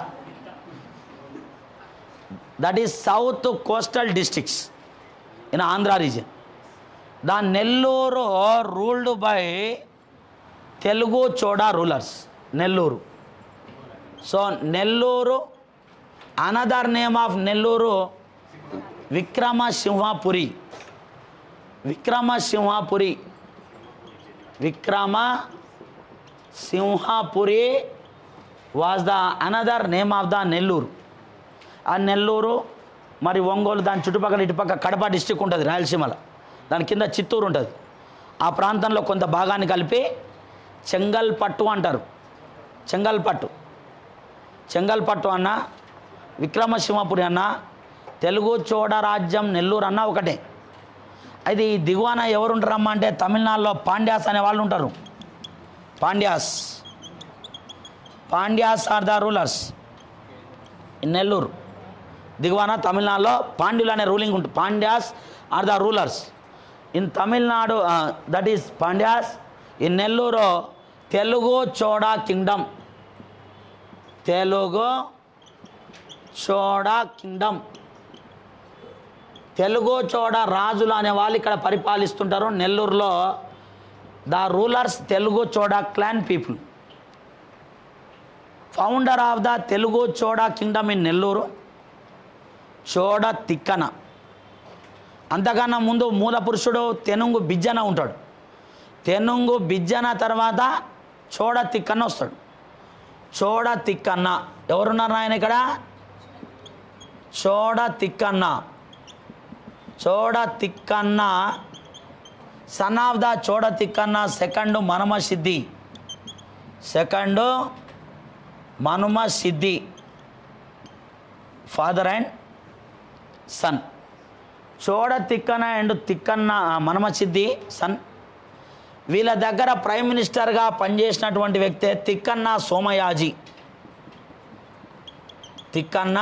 that is south coastal districts in Andhra region the Nellore ruled by Telugu Choda rulers Nellore so Nellore another name of Nellore Vikramasimhapuri Vikramasimhapuri Vikrama Simhapuri was the another name of the Nellore ఆ నెల్లూరు మరి ఒంగోలు దాని చుట్టుపక్కల ఇటుపక్క Kadapa district ఉంటుంది రాయలసీమలో దాని కింద చిత్తూరు ఉంటుంది ఆ ప్రాంతంలో కొంత భాగాన్ని కలిపి చెంగల్పట్టు అంటారు చెంగల్పట్టు చెంగల్పట్టు అన్న విక్రమసింహపురి అన్న తెలుగు చోడ రాజ్యం నెల్లూరు అన్న ఒకటే అయితే ఈ దిగువన ఎవరు ఉంటారమ్మా అంటే తమిళనాడులో పాండ్యాస్ అనే వాళ్ళు ఉంటారు Pandyas Pandyas are the rulers in Nellore దిగువన తమిళనాడులో పాండ్యులు అనే రూలింగ్ ఉంటుంది Pandyas are the rulers in Tamil Nadu that is Pandyas in Nellore Telugu Choda kingdom Telugu Choda kingdom Telugu Choda రాజులు అనే వాళ్ళు ఇక్కడ పరిపాలిస్తుంటారు నెల్లూరులో the rulers Telugu Choda clan people founder of the Telugu Choda kingdom in Nellore Choda Tikkana అంతకన్నా ముందు మూల పురుషుడు తెనుంగు బిజ్జన ఉంటాడు తెనుంగు బిజ్జన తర్వాత చోడ తిక్కన్న వస్తాడు చోడ తిక్కన్న ఎవరున్నారు ఆయన ఇక్కడ Choda Tikkana Choda Tikkana son of the Choda Tikkana second Manuma Siddhi second Manuma Siddhi father and son Choda Tikkana and Tikkana Manuma Siddhi son వీళ్ళ దగ్గర ప్రైమ్ మినిస్టర్గా పనిచేసినటువంటి వ్యక్తే Tikkana Somayaji Tikkana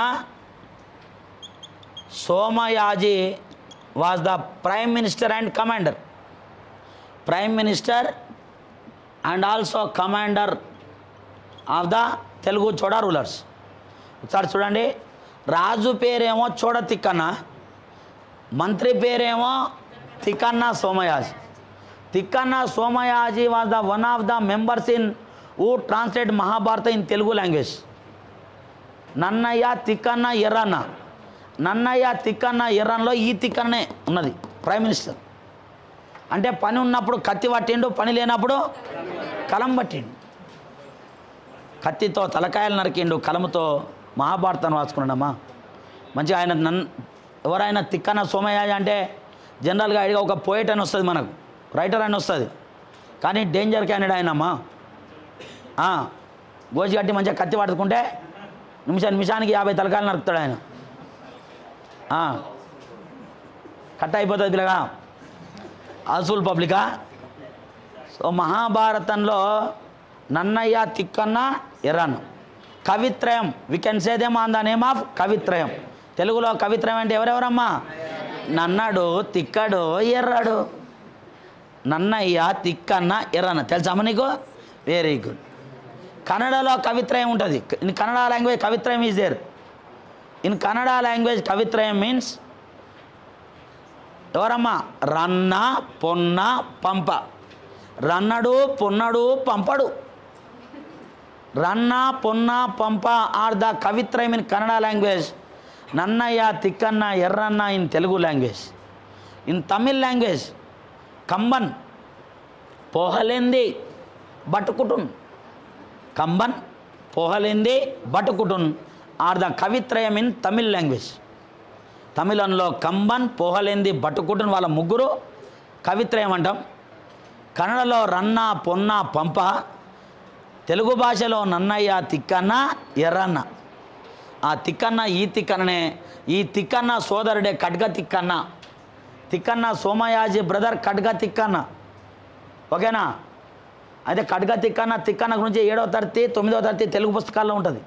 Somayaji was the prime minister and commander prime minister and also commander of the Telugu Choda rulers ఒకసారి చూడండి రాజు పేరేమో చోడ తిక్కన్న మంత్రి పేరేమో Tikkana Somayaji Tikkana Somayaji was the one of the members in uh translate Mahabharata in Telugu language Nannaya Tikkana Errana Nannaya Tikkana ఎర్రన్నలో ఈ తిక్కన్నే ఉన్నది ప్రైమ్ మినిస్టర్ అంటే పని ఉన్నప్పుడు కత్తి పట్టిండు పని లేనప్పుడు కలం పట్టిండు కత్తితో తలకాయలు నరికిండు కలముతో మహాభారతం రాసుకున్నాడమ్మా మంచిగా ఆయన నన్ ఎవరైనా తిక్కన సోమయ్య అంటే జనరల్గా ఐడిగా ఒక పోయిట్ అని వస్తుంది మనకు రైటర్ అని వస్తుంది కానీ డేంజర్ క్యాండిడేట్ ఆయనమ్మా ఆ, గోజి కట్టి మంచిగా కత్తి పట్టుకుంటే నిమిషం నిమిషానికి యాభై తలకాయలు నరుకుతాడు ఆయన ఆ. కట్ అయిపోతుంది పిల్లగా హౌస్ఫుల్ పబ్లికా సో మహాభారతంలో నన్నయ్య తిక్కన్న ఎర్రన్న కవిత్రయం we can say them on the name of Kavitrayam తెలుగులో కవిత్రయం అంటే ఎవరెవరమ్మా నన్నడు తిక్కడు ఎర్రడు నన్నయ్య తిక్కన్న ఎర్రన్న తెలుసమ్మా నీకు వెరీ గుడ్ కన్నడలో కవిత్రయం ఉంటుంది in Kannada language Kavitrayam is there in Kannada language Kavitrayam means ఎవరమ్మా రన్న పొన్న పంప రన్నడు పొన్నడు పంపడు Ranna Ponna Pampa are the Kavitrayam in Kannada language Nannaya Tikkana Errana in Telugu language in Tamil language Kamban Pugazhendhi బట్టుకుటున్ కంబన్ పోహలేంది బట్టుకుటున్ are the Kavitrayam in Tamil language తమిళంలో కంబన్ పోహలేంది బట్టుకుటున్ వాళ్ళ ముగ్గురు కవిత్రయం అంటాం కన్నడలో రన్న పొన్న పంప తెలుగు భాషలో నన్నయ్య తిక్కన్న ఎర్రన్న ఆ తిక్కన్న ఈ తిక్కన్ననే ఈ తిక్కన్న సోదరుడే ఖడ్గ తిక్కన్న తిక్కన్న సోమయాజీ బ్రదర్ ఖడ్గ తిక్కన్న ఓకేనా అయితే ఖడ్గ తిక్కన్న తిక్కన్న గురించి ఏడవ తరగతి తొమ్మిదవ తరగతి తెలుగు పుస్తకాల్లో ఉంటుంది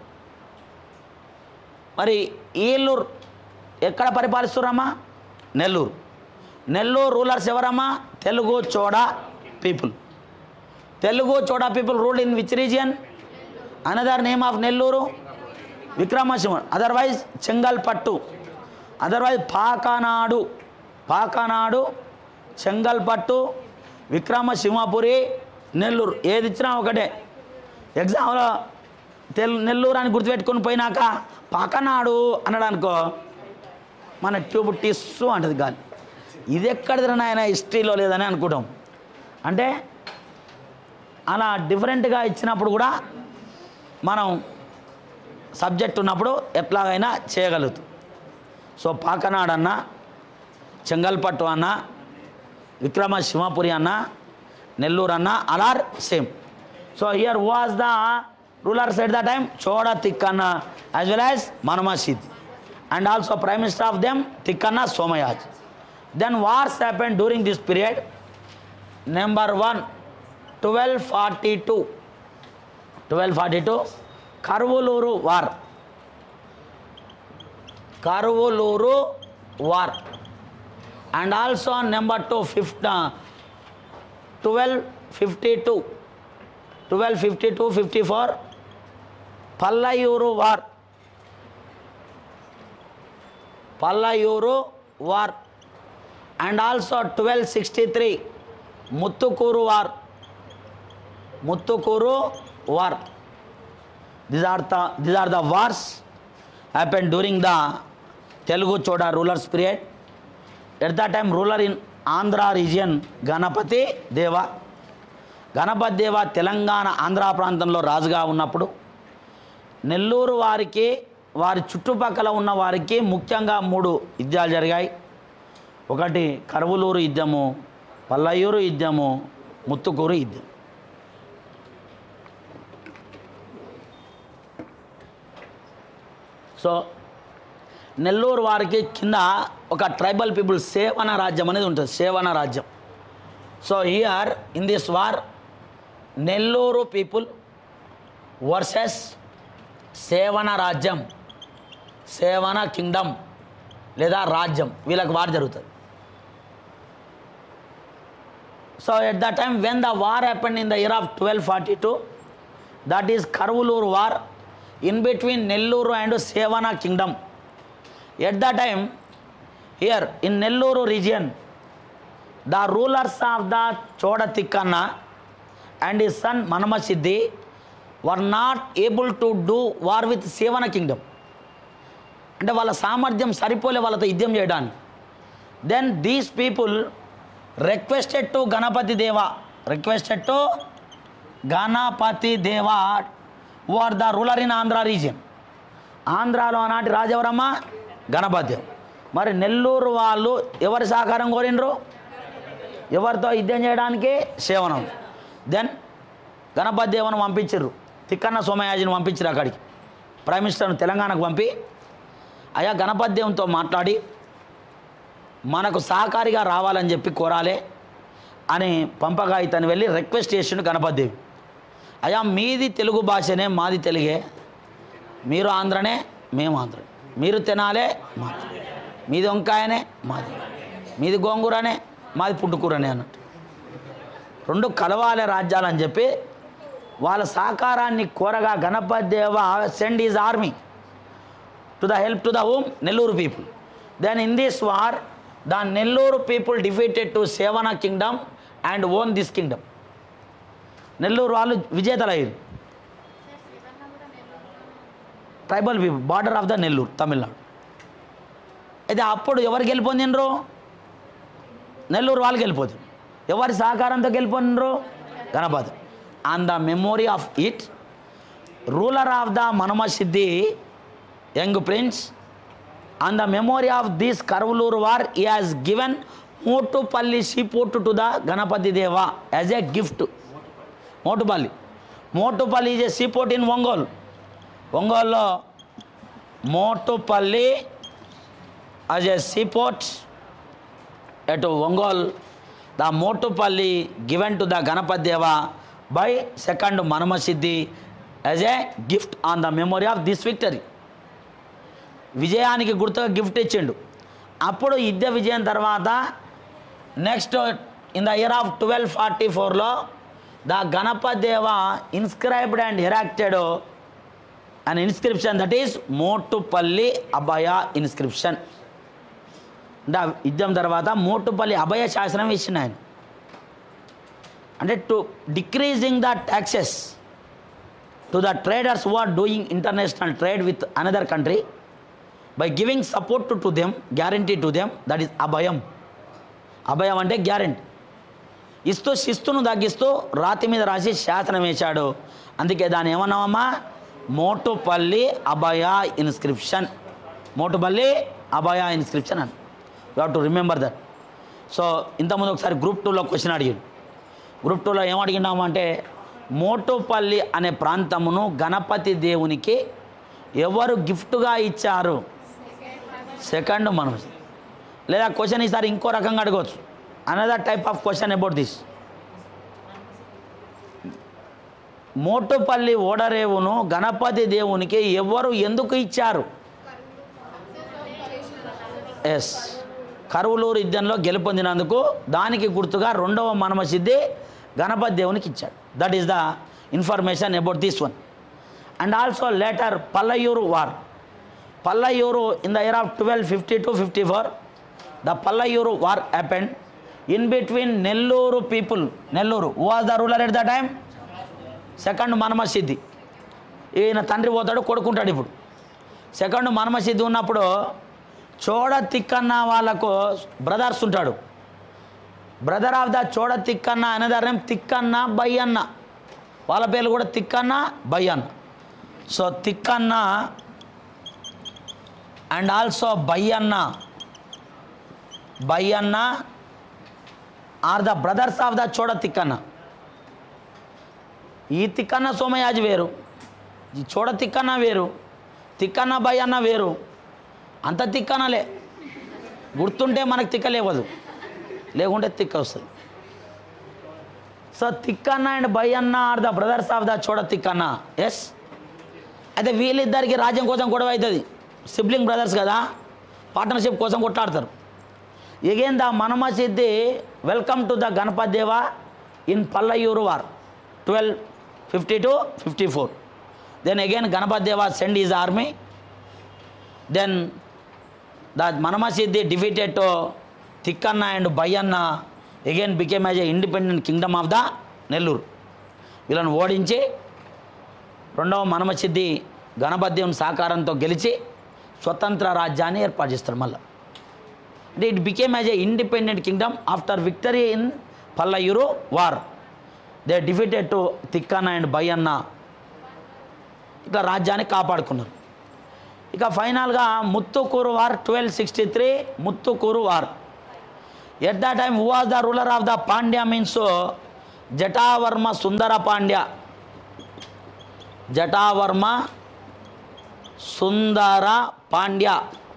మరి వీళ్ళు ఎక్కడ పరిపాలిస్తున్నారమ్మా నెల్లూరు నెల్లూరు రూలర్స్ ఎవరమ్మా Telugu Choda people Telugu Choda people ruled in which region another name of Nellore Vikramashiva otherwise Chengalpattu otherwise Pakanadu Pakanadu Chengalpattu Vikramasimhapuri Nellore ఏది ఇచ్చినా ఒకటే ఎగ్జామ్లో తెల్ నెల్లూరు అని గుర్తుపెట్టుకొని పోయినాక పాకనాడు అన్నాడు అనుకో మన ట్యూబ్ టిస్సు అంటది గాలి ఇది ఎక్కడిది నాయన హిస్టరీలో లేదని అనుకుంటాం అంటే అలా డిఫరెంట్గా ఇచ్చినప్పుడు కూడా మనం సబ్జెక్ట్ ఉన్నప్పుడు ఎట్లాగైనా చేయగలుగుతాం సో పాకనాడు అన్న చెంగల్పట్టు అన్న విక్రమ సింహపురి అన్న నెల్లూరు అన్న all are same so here was the rulers at the time Choda Tikkana as well as Manumasiddhi and also prime minister of them Tikkana Somayaji then wars happen during this period number one twelve forty two twelve forty two Karuvuluru war Karuvuluru war and also number two fifty twelve fifty two twelve fifty two fifty four Pallayuru war Pallayuru war and also twelve sixty three Muthukuru war Muthukuru war these are the these are the wars happened during the telugu choda rulers period at that time ruler in andhra region Ganapati Deva Ganapati దేవ తెలంగాణ ఆంధ్ర ప్రాంతంలో రాజుగా ఉన్నప్పుడు నెల్లూరు వారికి వారి చుట్టుపక్కల ఉన్న వారికి ముఖ్యంగా మూడు యుద్ధాలు జరిగాయి ఒకటి కరువులూరు యుద్ధము పల్లయూరు యుద్ధము ముత్తుకూరు యుద్ధం సో నెల్లూరు వారికి కింద ఒక ట్రైబల్ పీపుల్ సేవన రాజ్యం అనేది ఉంటుంది సేవన రాజ్యం so here in this war Nellore people versus Sevuna రాజ్యం సేవన కింగ్డమ్ లేదా రాజ్యం వీళ్ళకి వార్ జరుగుతుంది so at the time when the war happened in the year of twelve forty two that is Karuvuluru war in between Nelluru and Sevana kingdom. At that time, here in Nelluru region, the rulers of the Choda Tikkanna and his son Manamasiddhi were not able to do war with Sevana kingdom. అంటే వాళ్ళ సామర్థ్యం సరిపోలే వాళ్ళతో యుద్ధం చేయడానికి then these people requested to Ganapati Deva requested to Ganapati Deva who are the ruler in Andhra region ఆంధ్రాలో ఆనాటి రాజెవరమ్మ గణపతి మరి నెల్లూరు వాళ్ళు ఎవరి సహకారం కోరినరు ఎవరితో యుద్ధం చేయడానికి సేవనం దెన్ గణపతి దేవను పంపించారు తిక్కన్న సోమయాజిని పంపించారు అక్కడికి ప్రైమ్ మినిస్టర్ను తెలంగాణకు పంపి అయా గణపతి దేవునితో మాట్లాడి మనకు సహకారిగా రావాలని చెప్పి కోరాలే అని పంపగా ఇతను వెళ్ళి రిక్వెస్ట్ చేసిండు గణపతి దేవి అయ్యా మీది తెలుగు భాషనే మాది తెలుగే మీరు ఆంధ్రనే మేము ఆంధ్ర మీరు తినాలే మాది మీది వంకాయనే మాది మీది గోంగూరనే మాది పుట్టుకూరనే అన్నట్టు రెండు కలవాలే రాజ్యాలని చెప్పి వాళ్ళ సహకారాన్ని కోరగా Ganapati Deva send is army to the help to the home Nellore people then in this war the Nellore people defeated to Sevuna kingdom and own this kingdom Nellore వాళ్ళు విజేతలు అయ్యారు tribal people border of the Nellore Tamil Nadu అయితే అప్పుడు ఎవరు గెలిపొందినరు నెల్లూరు వాళ్ళు గెలిపోతుంది ఎవరి సహకారంతో గెలిపొందినరు Ganapati on the memory of it ruler of the Manuma Siddhi young prince on the memory of this కర్వలూరు war he has given Motupalli seaport to the Ganapati Deva as a gift Motupalli Motupalli is a seaport in Ongole ఒంగోలులో Motupalli as a seaport at Ongole the Motupalli given to the Ganapati Deva by second Manumasiddhi as a gift on the memory of this victory విజయానికి గుర్తుగా gift ఇచ్చిండు అప్పుడు యుద్ధ విజయం తర్వాత next in the year of twelve forty ఫోర్లో the Ganapati Deva inscribed and erected an inscription that is Motupalli Abhaya inscription అంటే ఆ యుద్ధం తర్వాత మోటుపల్లి అభయ శాసనం ఇచ్చిన ఆయన అంటే to decreasing the taxes to the traders who are doing international trade with another country by giving support to them guarantee to them that is abhayam అభయం అంటే గ్యారంటీ ఇస్తూ శిస్తును తగ్గిస్తూ రాతి మీద రాసి శాసనం వేశాడు అందుకే దాన్ని ఏమన్నామమ్మా మోటుపల్లి అభయ ఇన్స్క్రిప్షన్ మోటుపల్లి అభయ ఇన్స్క్రిప్షన్ అని you have to remember that so ఇంతకుముందు ఒకసారి గ్రూప్ టూలో క్వశ్చన్ అడిగాడు గ్రూప్ టూలో ఏం అడిగినామంటే మోటుపల్లి అనే ప్రాంతమును గణపతి దేవునికి ఎవరు గిఫ్ట్గా ఇచ్చారు సెకండ్ మనం లేదా క్వశ్చన్ ఈసారి ఇంకో రకంగా అడగవచ్చు another type of question about this Motupalli ఓడరేవును గణపతి దేవునికి ఎవరు ఎందుకు ఇచ్చారు ఎస్ కరువులూరు యుద్ధంలో గెలుపొందినందుకు దానికి గుర్తుగా రెండవ మనమసిద్ధి గణపతి దేవునికి ఇచ్చాడు that is the information about this one and also later Pallayuru war Pallayuru in the year of twelve fifty two fifty four the Pallayuru war happened in between Nellore people Nellore was the ruler at the time second Manumasiddhi ఈయన తండ్రి పోతాడు కొడుకుంటాడు ఇప్పుడు second మనమసిద్ధి ఉన్నప్పుడు చోడ తిక్కన్న వాళ్ళకు brothers ఉంటాడు brother of the Choda Tikkana another name Tikkana Bayyanna వాళ్ళ పేర్లు కూడా Tikkana Bayyanna so Tikkana and also Bayyanna Bayyanna are the brothers of the Choda Tikkana ఈ తిక్కన్న సోమయాజి వేరు ఈ చోడ తిక్కన్న వేరు తిక్కన్న బయ్యన్న వేరు అంత తిక్కనలే గుర్తుంటే మనకు తిక్క లేవదు లేకుంటే తిక్క వస్తుంది so Tikkana and Bayyanna are the brothers of the Choda Tikkana yes అయితే వీళ్ళిద్దరికి రాజ్యం కోసం గొడవ అవుతుంది సిబ్లింగ్ బ్రదర్స్ కదా పార్ట్నర్షిప్ కోసం కొట్లాడతారు ఎగైన్ ద మనమ సిద్ధి welcome to the Ganapati Deva in Pallayuru war twelve fifty two fifty four then again Ganapati Deva send is army then the Manuma Siddhi defeated to Tikkana and Bayyanna again became as a independent kingdom of the Nellore వీళ్ళని ఓడించి రెండవ మనమసిద్ధి గణపద్యం సహకారంతో గెలిచి స్వతంత్ర రాజ్యాన్ని ఏర్పాటు చేస్తారు మళ్ళీ అంటే it became as a independent kingdom after victory in Pallayuru war they defeated to Tikkana and Bayyanna ఇట్లా రాజ్యాన్ని కాపాడుకున్నారు ఇక ఫైనల్గా Muthukuru war twelve sixty three Muthukuru war at the time who was the ruler of the Pandya means Jatavarma Sundara Pandya Jatavarma Sundara Pandya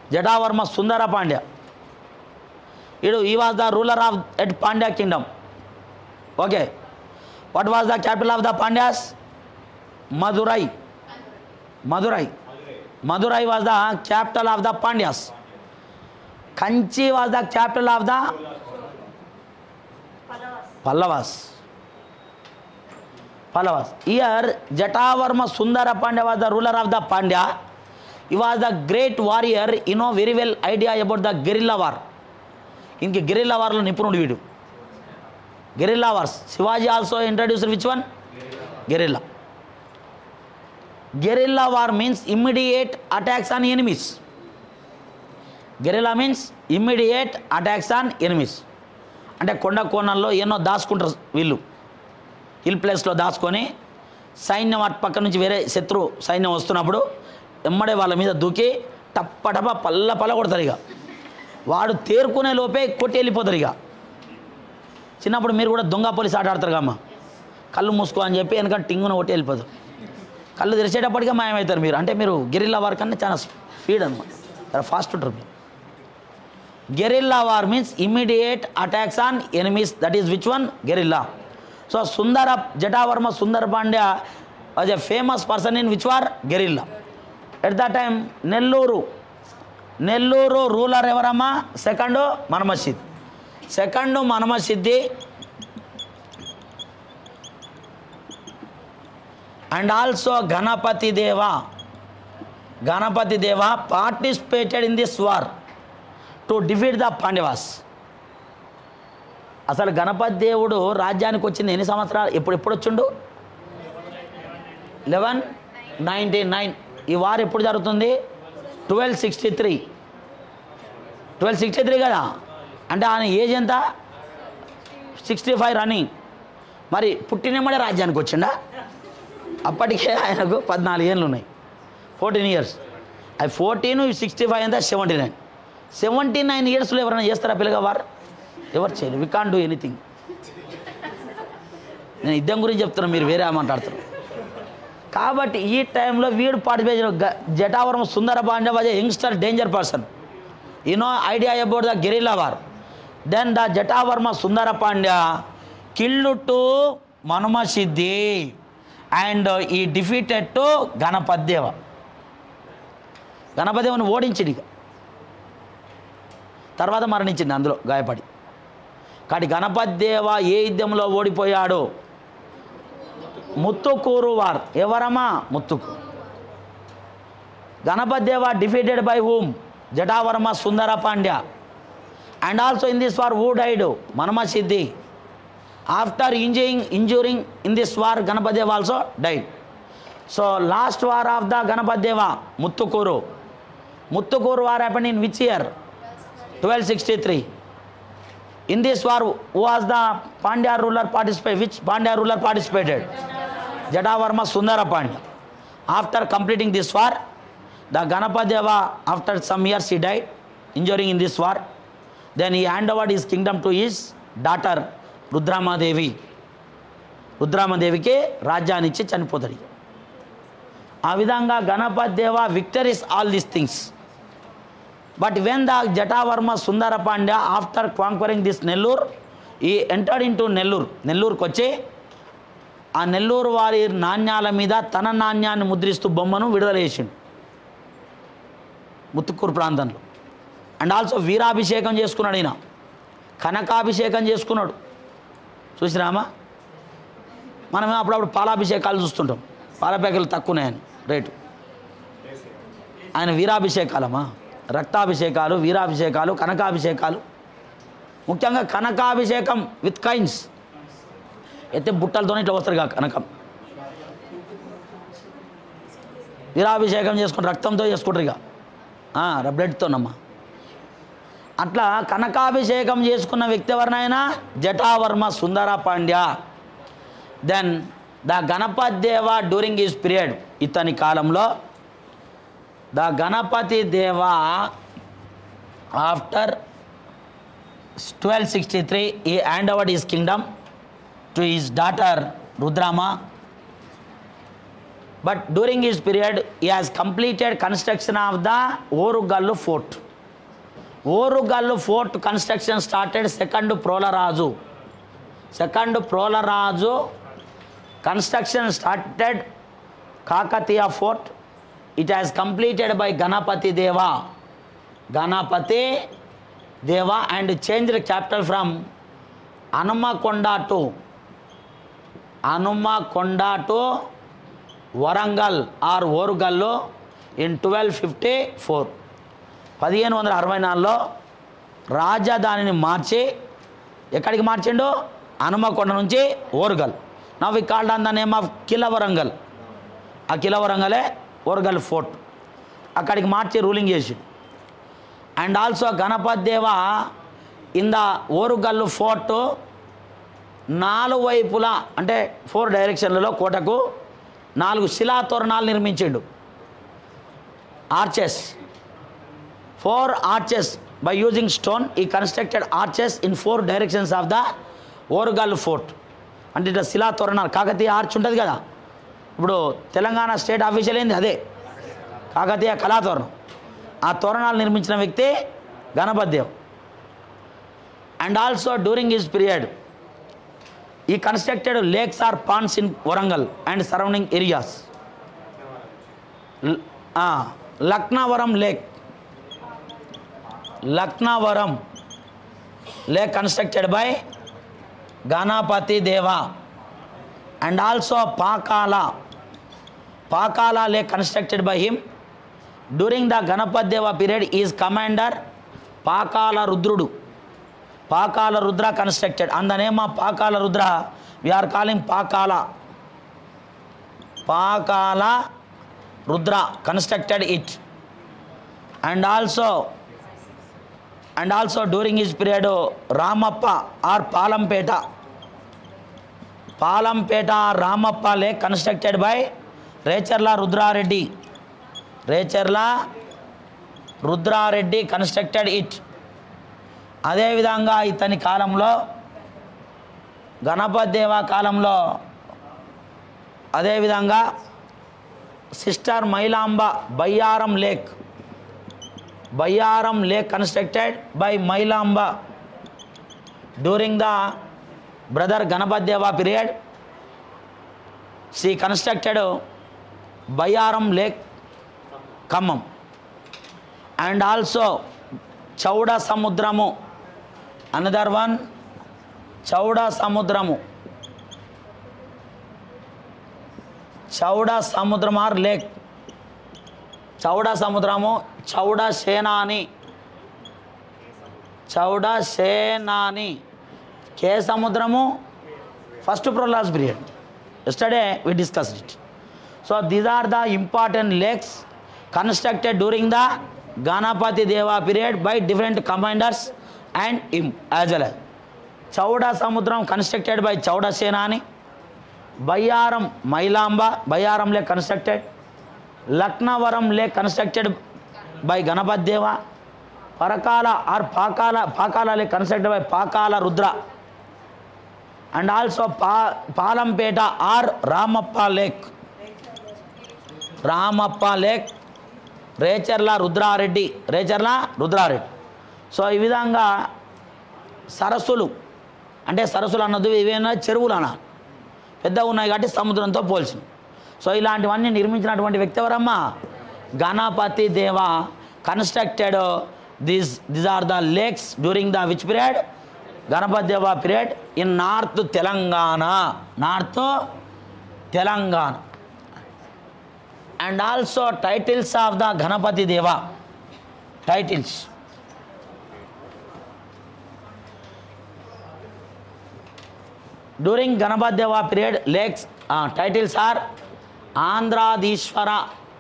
Jatavarma Sundara Pandya ఇడు he was the ruler of at Pandya kingdom okay what was the capital of the Pandyas Madurai Madurai Madurai was the capital of the Pandyas Kanchi was the capital of the Pallavas Pallavas here Jatavarma Sundara Pandya was the ruler of the Pandya he was the great warrior you know very well idea about the guerrilla war ఇంక guerrilla వార్లో నిపుణుడు వీడు guerrilla wars Shivaji also introduced which one guerrilla guerrilla war means immediate attacks on enemies guerrilla means immediate attacks on enemies అంటే కొండ కోణంలో ఎన్నో దాచుకుంటారు వీళ్ళు hill ప్లేస్లో దాచుకొని సైన్యం అటు పక్క నుంచి వేరే శత్రు సైన్యం వస్తున్నప్పుడు ఎమ్మడే వాళ్ళ మీద దూకి టప్ప టప్ప పల్ల పల్ల కొడతారు ఇక వాడు తేరుకునే లోపే కొట్టి వెళ్ళిపోతారు ఇక చిన్నప్పుడు మీరు కూడా దొంగ పోలీస్ ఆట ఆడతారు కమ్మ కళ్ళు మూసుకో అని చెప్పి వెనక టింగున కొట్టి వెళ్ళిపోతారు కళ్ళు తెరిచేటప్పటికే మాయమవుతారు మీరు అంటే మీరు గెరిల్లా వార్ కన్నా చాలా స్పీడ్ అనమాట చాలా ఫాస్ట్ ఉంటారు మీరు guerrilla war means immediate attacks on enemies that is which one guerrilla so Sundara Jatavarma Sundara Pandya was a famous person in which war guerrilla at the time Nellore Nellore ruler ఎవరమ్మా second Manumasiddhi second Manumasiddhi and also Ganapati Deva Ganapati Deva participated in this war to defeat the Pandyas అసలు గణపతి దేవుడు రాజ్యానికి వచ్చింది ఎన్ని సంవత్సరాలు ఎప్పుడు ఎప్పుడు వచ్చిండు లెవెన్ నైంటీ నైన్ ఈ వార్ ఎప్పుడు జరుగుతుంది twelve sixty three twelve sixty three కదా అంటే ఆయన ఏజ్ ఎంత సిక్స్టీ ఫైవ్ రన్నింగ్ మరి పుట్టినమ్మడే రాజ్యానికి వచ్చిండా అప్పటికే ఆయనకు పద్నాలుగు ఏళ్ళు ఉన్నాయి ఫోర్టీన్ ఇయర్స్ అవి ఫోర్టీన్ సిక్స్టీ ఫైవ్ అంతా సెవెంటీ నైన్ సెవెంటీ నైన్ ఇయర్స్లో ఎవరైనా చేస్తారా పిల్లగా వారు ఎవరు చేయరు వి కాన్ డూ ఎనీథింగ్ నేను యుద్ధం గురించి చెప్తున్నా మీరు వేరే మాట్లాడుతున్నారు కాబట్టి ఈ టైంలో వీడు పార్టిసిపేట్ చేసిన Jatavarma Sundara Pandya was youngster danger person you know idea about the guerrilla war then the Jatavarma Sundara Pandya killed to Manuma Siddhi and ఈ డిఫీటెడ్ టు గణపద్దేవ గణపదేవుని ఓడించింది ఇక తర్వాత మరణించింది అందులో గాయపడి కాబట్టి గణపద్దేవ ఏ యుద్ధంలో ఓడిపోయాడో ముత్తుకూరు వార్ ఎవరమ్మా ముత్తుకు Ganapaddeva defeated by whom Jatavarma Sundara Pandya and also in this war who died Manama Siddhi after injuring injuring in this war Ganapadeva also died so last war of the Ganapadeva Muthukuru Muthukuru war happen in which year twelve sixty three in this war was the Pandya ruler participate which Pandya ruler participated Jatavarma Sundara Pandya after completing this war the Ganapadeva after some years ఈ died injuring in this war then he hand overed his kingdom to his daughter Rudramadevi రుద్రామదేవికి రాజ్యాన్ని ఇచ్చి చనిపోతాడు ఆ విధంగా Ganapati Deva victories all these things but when the Jatavarma Sundara Pandya after conquering this Nellore he entered in to Nellore నెల్లూరుకి వచ్చి ఆ నెల్లూరు వారి నాణ్యాల మీద తన నాణ్యాన్ని ముద్రిస్తూ బొమ్మను విడుదల చేసిండు ముత్తుకూరు ప్రాంతంలో అండ్ ఆల్సో వీరాభిషేకం చేసుకున్నాడు ఈయన కనకాభిషేకం చేసుకున్నాడు చూసిరామా మనమే అప్పుడప్పుడు పాలాభిషేకాలు చూస్తుంటాం పాలపేకలు తక్కువ ఉన్నాయని రేటు ఆయన వీరాభిషేకాలమ్మా రక్తాభిషేకాలు వీరాభిషేకాలు కనకాభిషేకాలు ముఖ్యంగా కనకాభిషేకం విత్ కైన్స్ అయితే బుట్టలతో ఇట్లా వస్తారు కాక కనకం వీరాభిషేకం చేసుకుని రక్తంతో చేసుకుంటారు ఇక బ్లడ్తోనమ్మా అట్లా కనకాభిషేకం చేసుకున్న వ్యక్తి ఎవరినైనా Jatavarma Sundara Pandya then the Ganapati Deva during his period ఇతని కాలంలో the Ganapati Deva after twelve sixty three he hand overed his kingdom to his daughter Rudrama but during his period he has completed construction of the Orugallu fort Orugallu fort construction started second Prolaraju second Prolaraju construction started Kakatiya fort it has completed by Ganapati Deva Ganapati Deva and change capital from Hanamkonda to Hanumakonda to Warangal or ఓరుగల్లో in twelve fifty four పదిహేను వందల అరవై నాలుగులో రాజధానిని మార్చి ఎక్కడికి మార్చిండు హనుమకొండ నుంచి Orugal now he called on the name of Kilawarangal ఆ కిలవరంగలే ఓరుగల్ ఫోర్ట్ అక్కడికి మార్చి రూలింగ్ చేసి and also Ganapati Deva in the Orugallu fort నాలుగు వైపులా అంటే ఫోర్ డైరెక్షన్లలో కోటకు నాలుగు శిలా తోరణాలు నిర్మించిండు arches four arches by using stone he constructed arches in four directions of the Orugal fort అంటే ఇట్లా శిలా తోరణాలు కాకతీయ ఆర్చ్ ఉంటుంది కదా ఇప్పుడు తెలంగాణ స్టేట్ ఆఫీషియల్ ఏంది అదే కాకతీయ కళాతోరణం ఆ తోరణాలు నిర్మించిన వ్యక్తి Ganapati Dev and also during his period he constructed lakes or ponds in Warangal and surrounding areas Laknavaram lake Laknavaram lake constructed by Ganapati Deva and also Pakala Pakala lake constructed by him during the Ganapati Deva period his commander Pakala Rudrudu Pakala Rudra constructed on the name of Pakala Rudra we're calling Pakala Pakala Rudra constructed it and also and also during his period Ramappa are Palampet Palampet Ramappa lake constructed by Recherla Rudra Reddy Recherla Rudrareddy constructed it అదేవిధంగా ఇతని కాలంలో గణపతి దేవ కాలంలో అదేవిధంగా sister Mailamba Bayyaram lake Bayyaram lake constructed by Mailamba during the brother Ganapati Deva period she constructed Bayyaram lake Khammam and also Chauda Samudram another one చౌడ సముద్రము చౌడ సముద్రం are lake చౌడ సముద్రము చౌడ సేనాని చౌడ సేనాని కే Samudram first Prola's period yesterday we discuss it so these are the important lakes constructed during the Ganapati Deva period by different commanders and him as well Chauda Samudram constructed by Chauda Senani Bayyaram Mailamba Bayyaram lake constructed Laknavaram lake constructed by Ganapati Deva Parakala or Pakala Pakala lake constructed by Pakala Rudra and also పా Palampet or Ramappa lake Ramappa lake Recharla Rudra Reddy Recherla Rudra Reddy so ఈ విధంగా సరస్సులు అంటే సరస్సులు అన్నది ఇవేనా చెరువులు అన్నారు పెద్దగా ఉన్నాయి కాబట్టి సముద్రంతో పోల్చింది సో ఇలాంటివన్నీ నిర్మించినటువంటి వ్యక్తి ఎవరమ్మా Ganapati Deva constructed this this are the lakes during the which period Ganapati Deva period in north Telangana north Telangana and also titles of the Ganapati Deva titles during Ganapati Deva period lakes titles are Andhradhishwara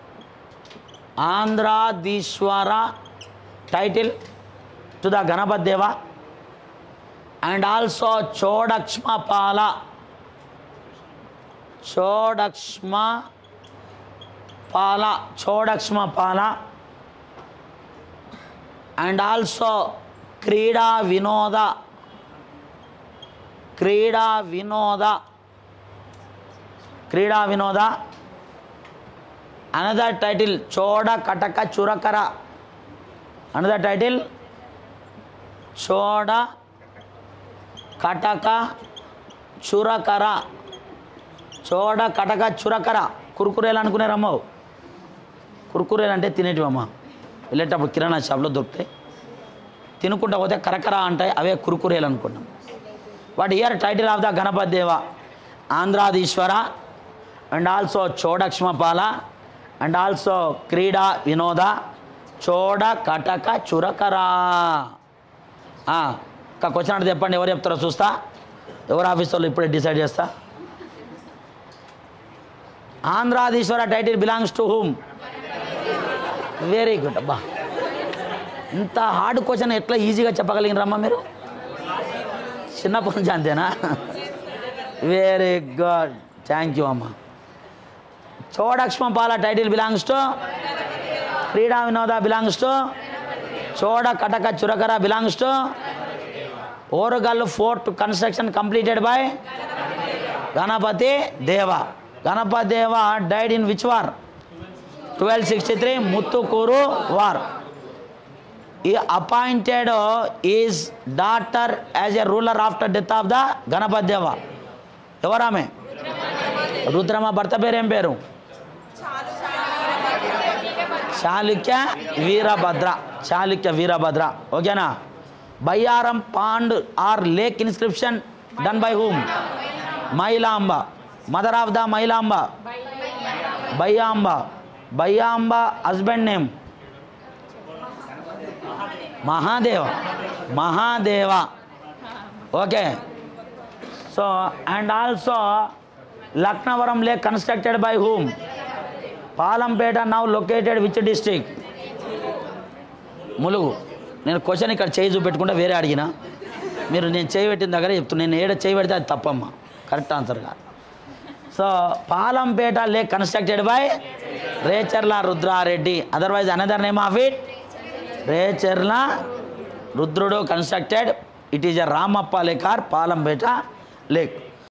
Andhradhishwara title to the Ganapati Deva and also చోడక్ష్మపాల చోడక్ష్మ పాల చోడక్ష్మ పాల and also Krida వినోద క్రీడా వినోద క్రీడా వినోద another title చోడ Kataka చురకర another title చోడ Kataka చురకర చోడ Kataka చురకర కురుకురేలు అనుకునేరమ్మో కురుకురేలు అంటే తినేటివమ్మా వెళ్ళేటప్పుడు కిరాణా షాప్లో దొరుకుతాయి తినుకుంటా పోతే కరకర అంటాయి అవే కురుకురేలు అనుకున్నాం what year title of the Ganapati Deva Andhradhishwara and also Chodakshmapala and also Krida Vinoda చోడ కటక చురకరా ఇంకా క్వశ్చన్ అంటే చెప్పండి ఎవరు చెప్తారో చూస్తా ఎవరు ఆఫీసర్లు ఇప్పుడే డిసైడ్ చేస్తా Andhradhishwara title belongs to whom very good అబ్బా ఇంత హార్డ్ క్వశ్చన్ ఎట్లా ఈజీగా చెప్పగలిగినరమ్మా మీరు చిన్నప్పటి నుంచి అంతేనా వెరీ గుడ్ థ్యాంక్ యూ అమ్మా చోడక్ష్మపాల టైటిల్ బిలాంగ్స్ టు క్రీడా వినోద belongs to Choda Kataka Churakara belongs to Oragal fort construction completed by Ganapati Deva Ganapati Deva died in which war twelve sixty three Muthukuru war he appointed his daughter as a ruler after death of the Ganapati Deva ఎవరామె రుద్రమ భర్త పేరు ఏం పేరు చాళుక్య వీరభద్ర చాళుక్య వీరభద్ర ఓకేనా Bayyaram pond or lake inscription done by whom Mailamba mother of the Mailamba Bayyamba Bayyamba husband name Mahadeva Mahadeva okay so and also Laknavaram lake constructed by whom Palampet now located which district Mulugu నేను question ఇక్కడ చేయి చూపెట్టుకుంటే వేరే అడిగిన మీరు నేను చేయి పెట్టిన దగ్గర చెప్తున్నా నేను ఏడ చేయి పెడితే అది తప్పమ్మ కరెక్ట్ ఆన్సర్ కాదు so Palampet lake constructed by Recherla Rudra Reddy otherwise another name of it Recharla Rudrudu constructed it is a Ramappa lake or Palampet lake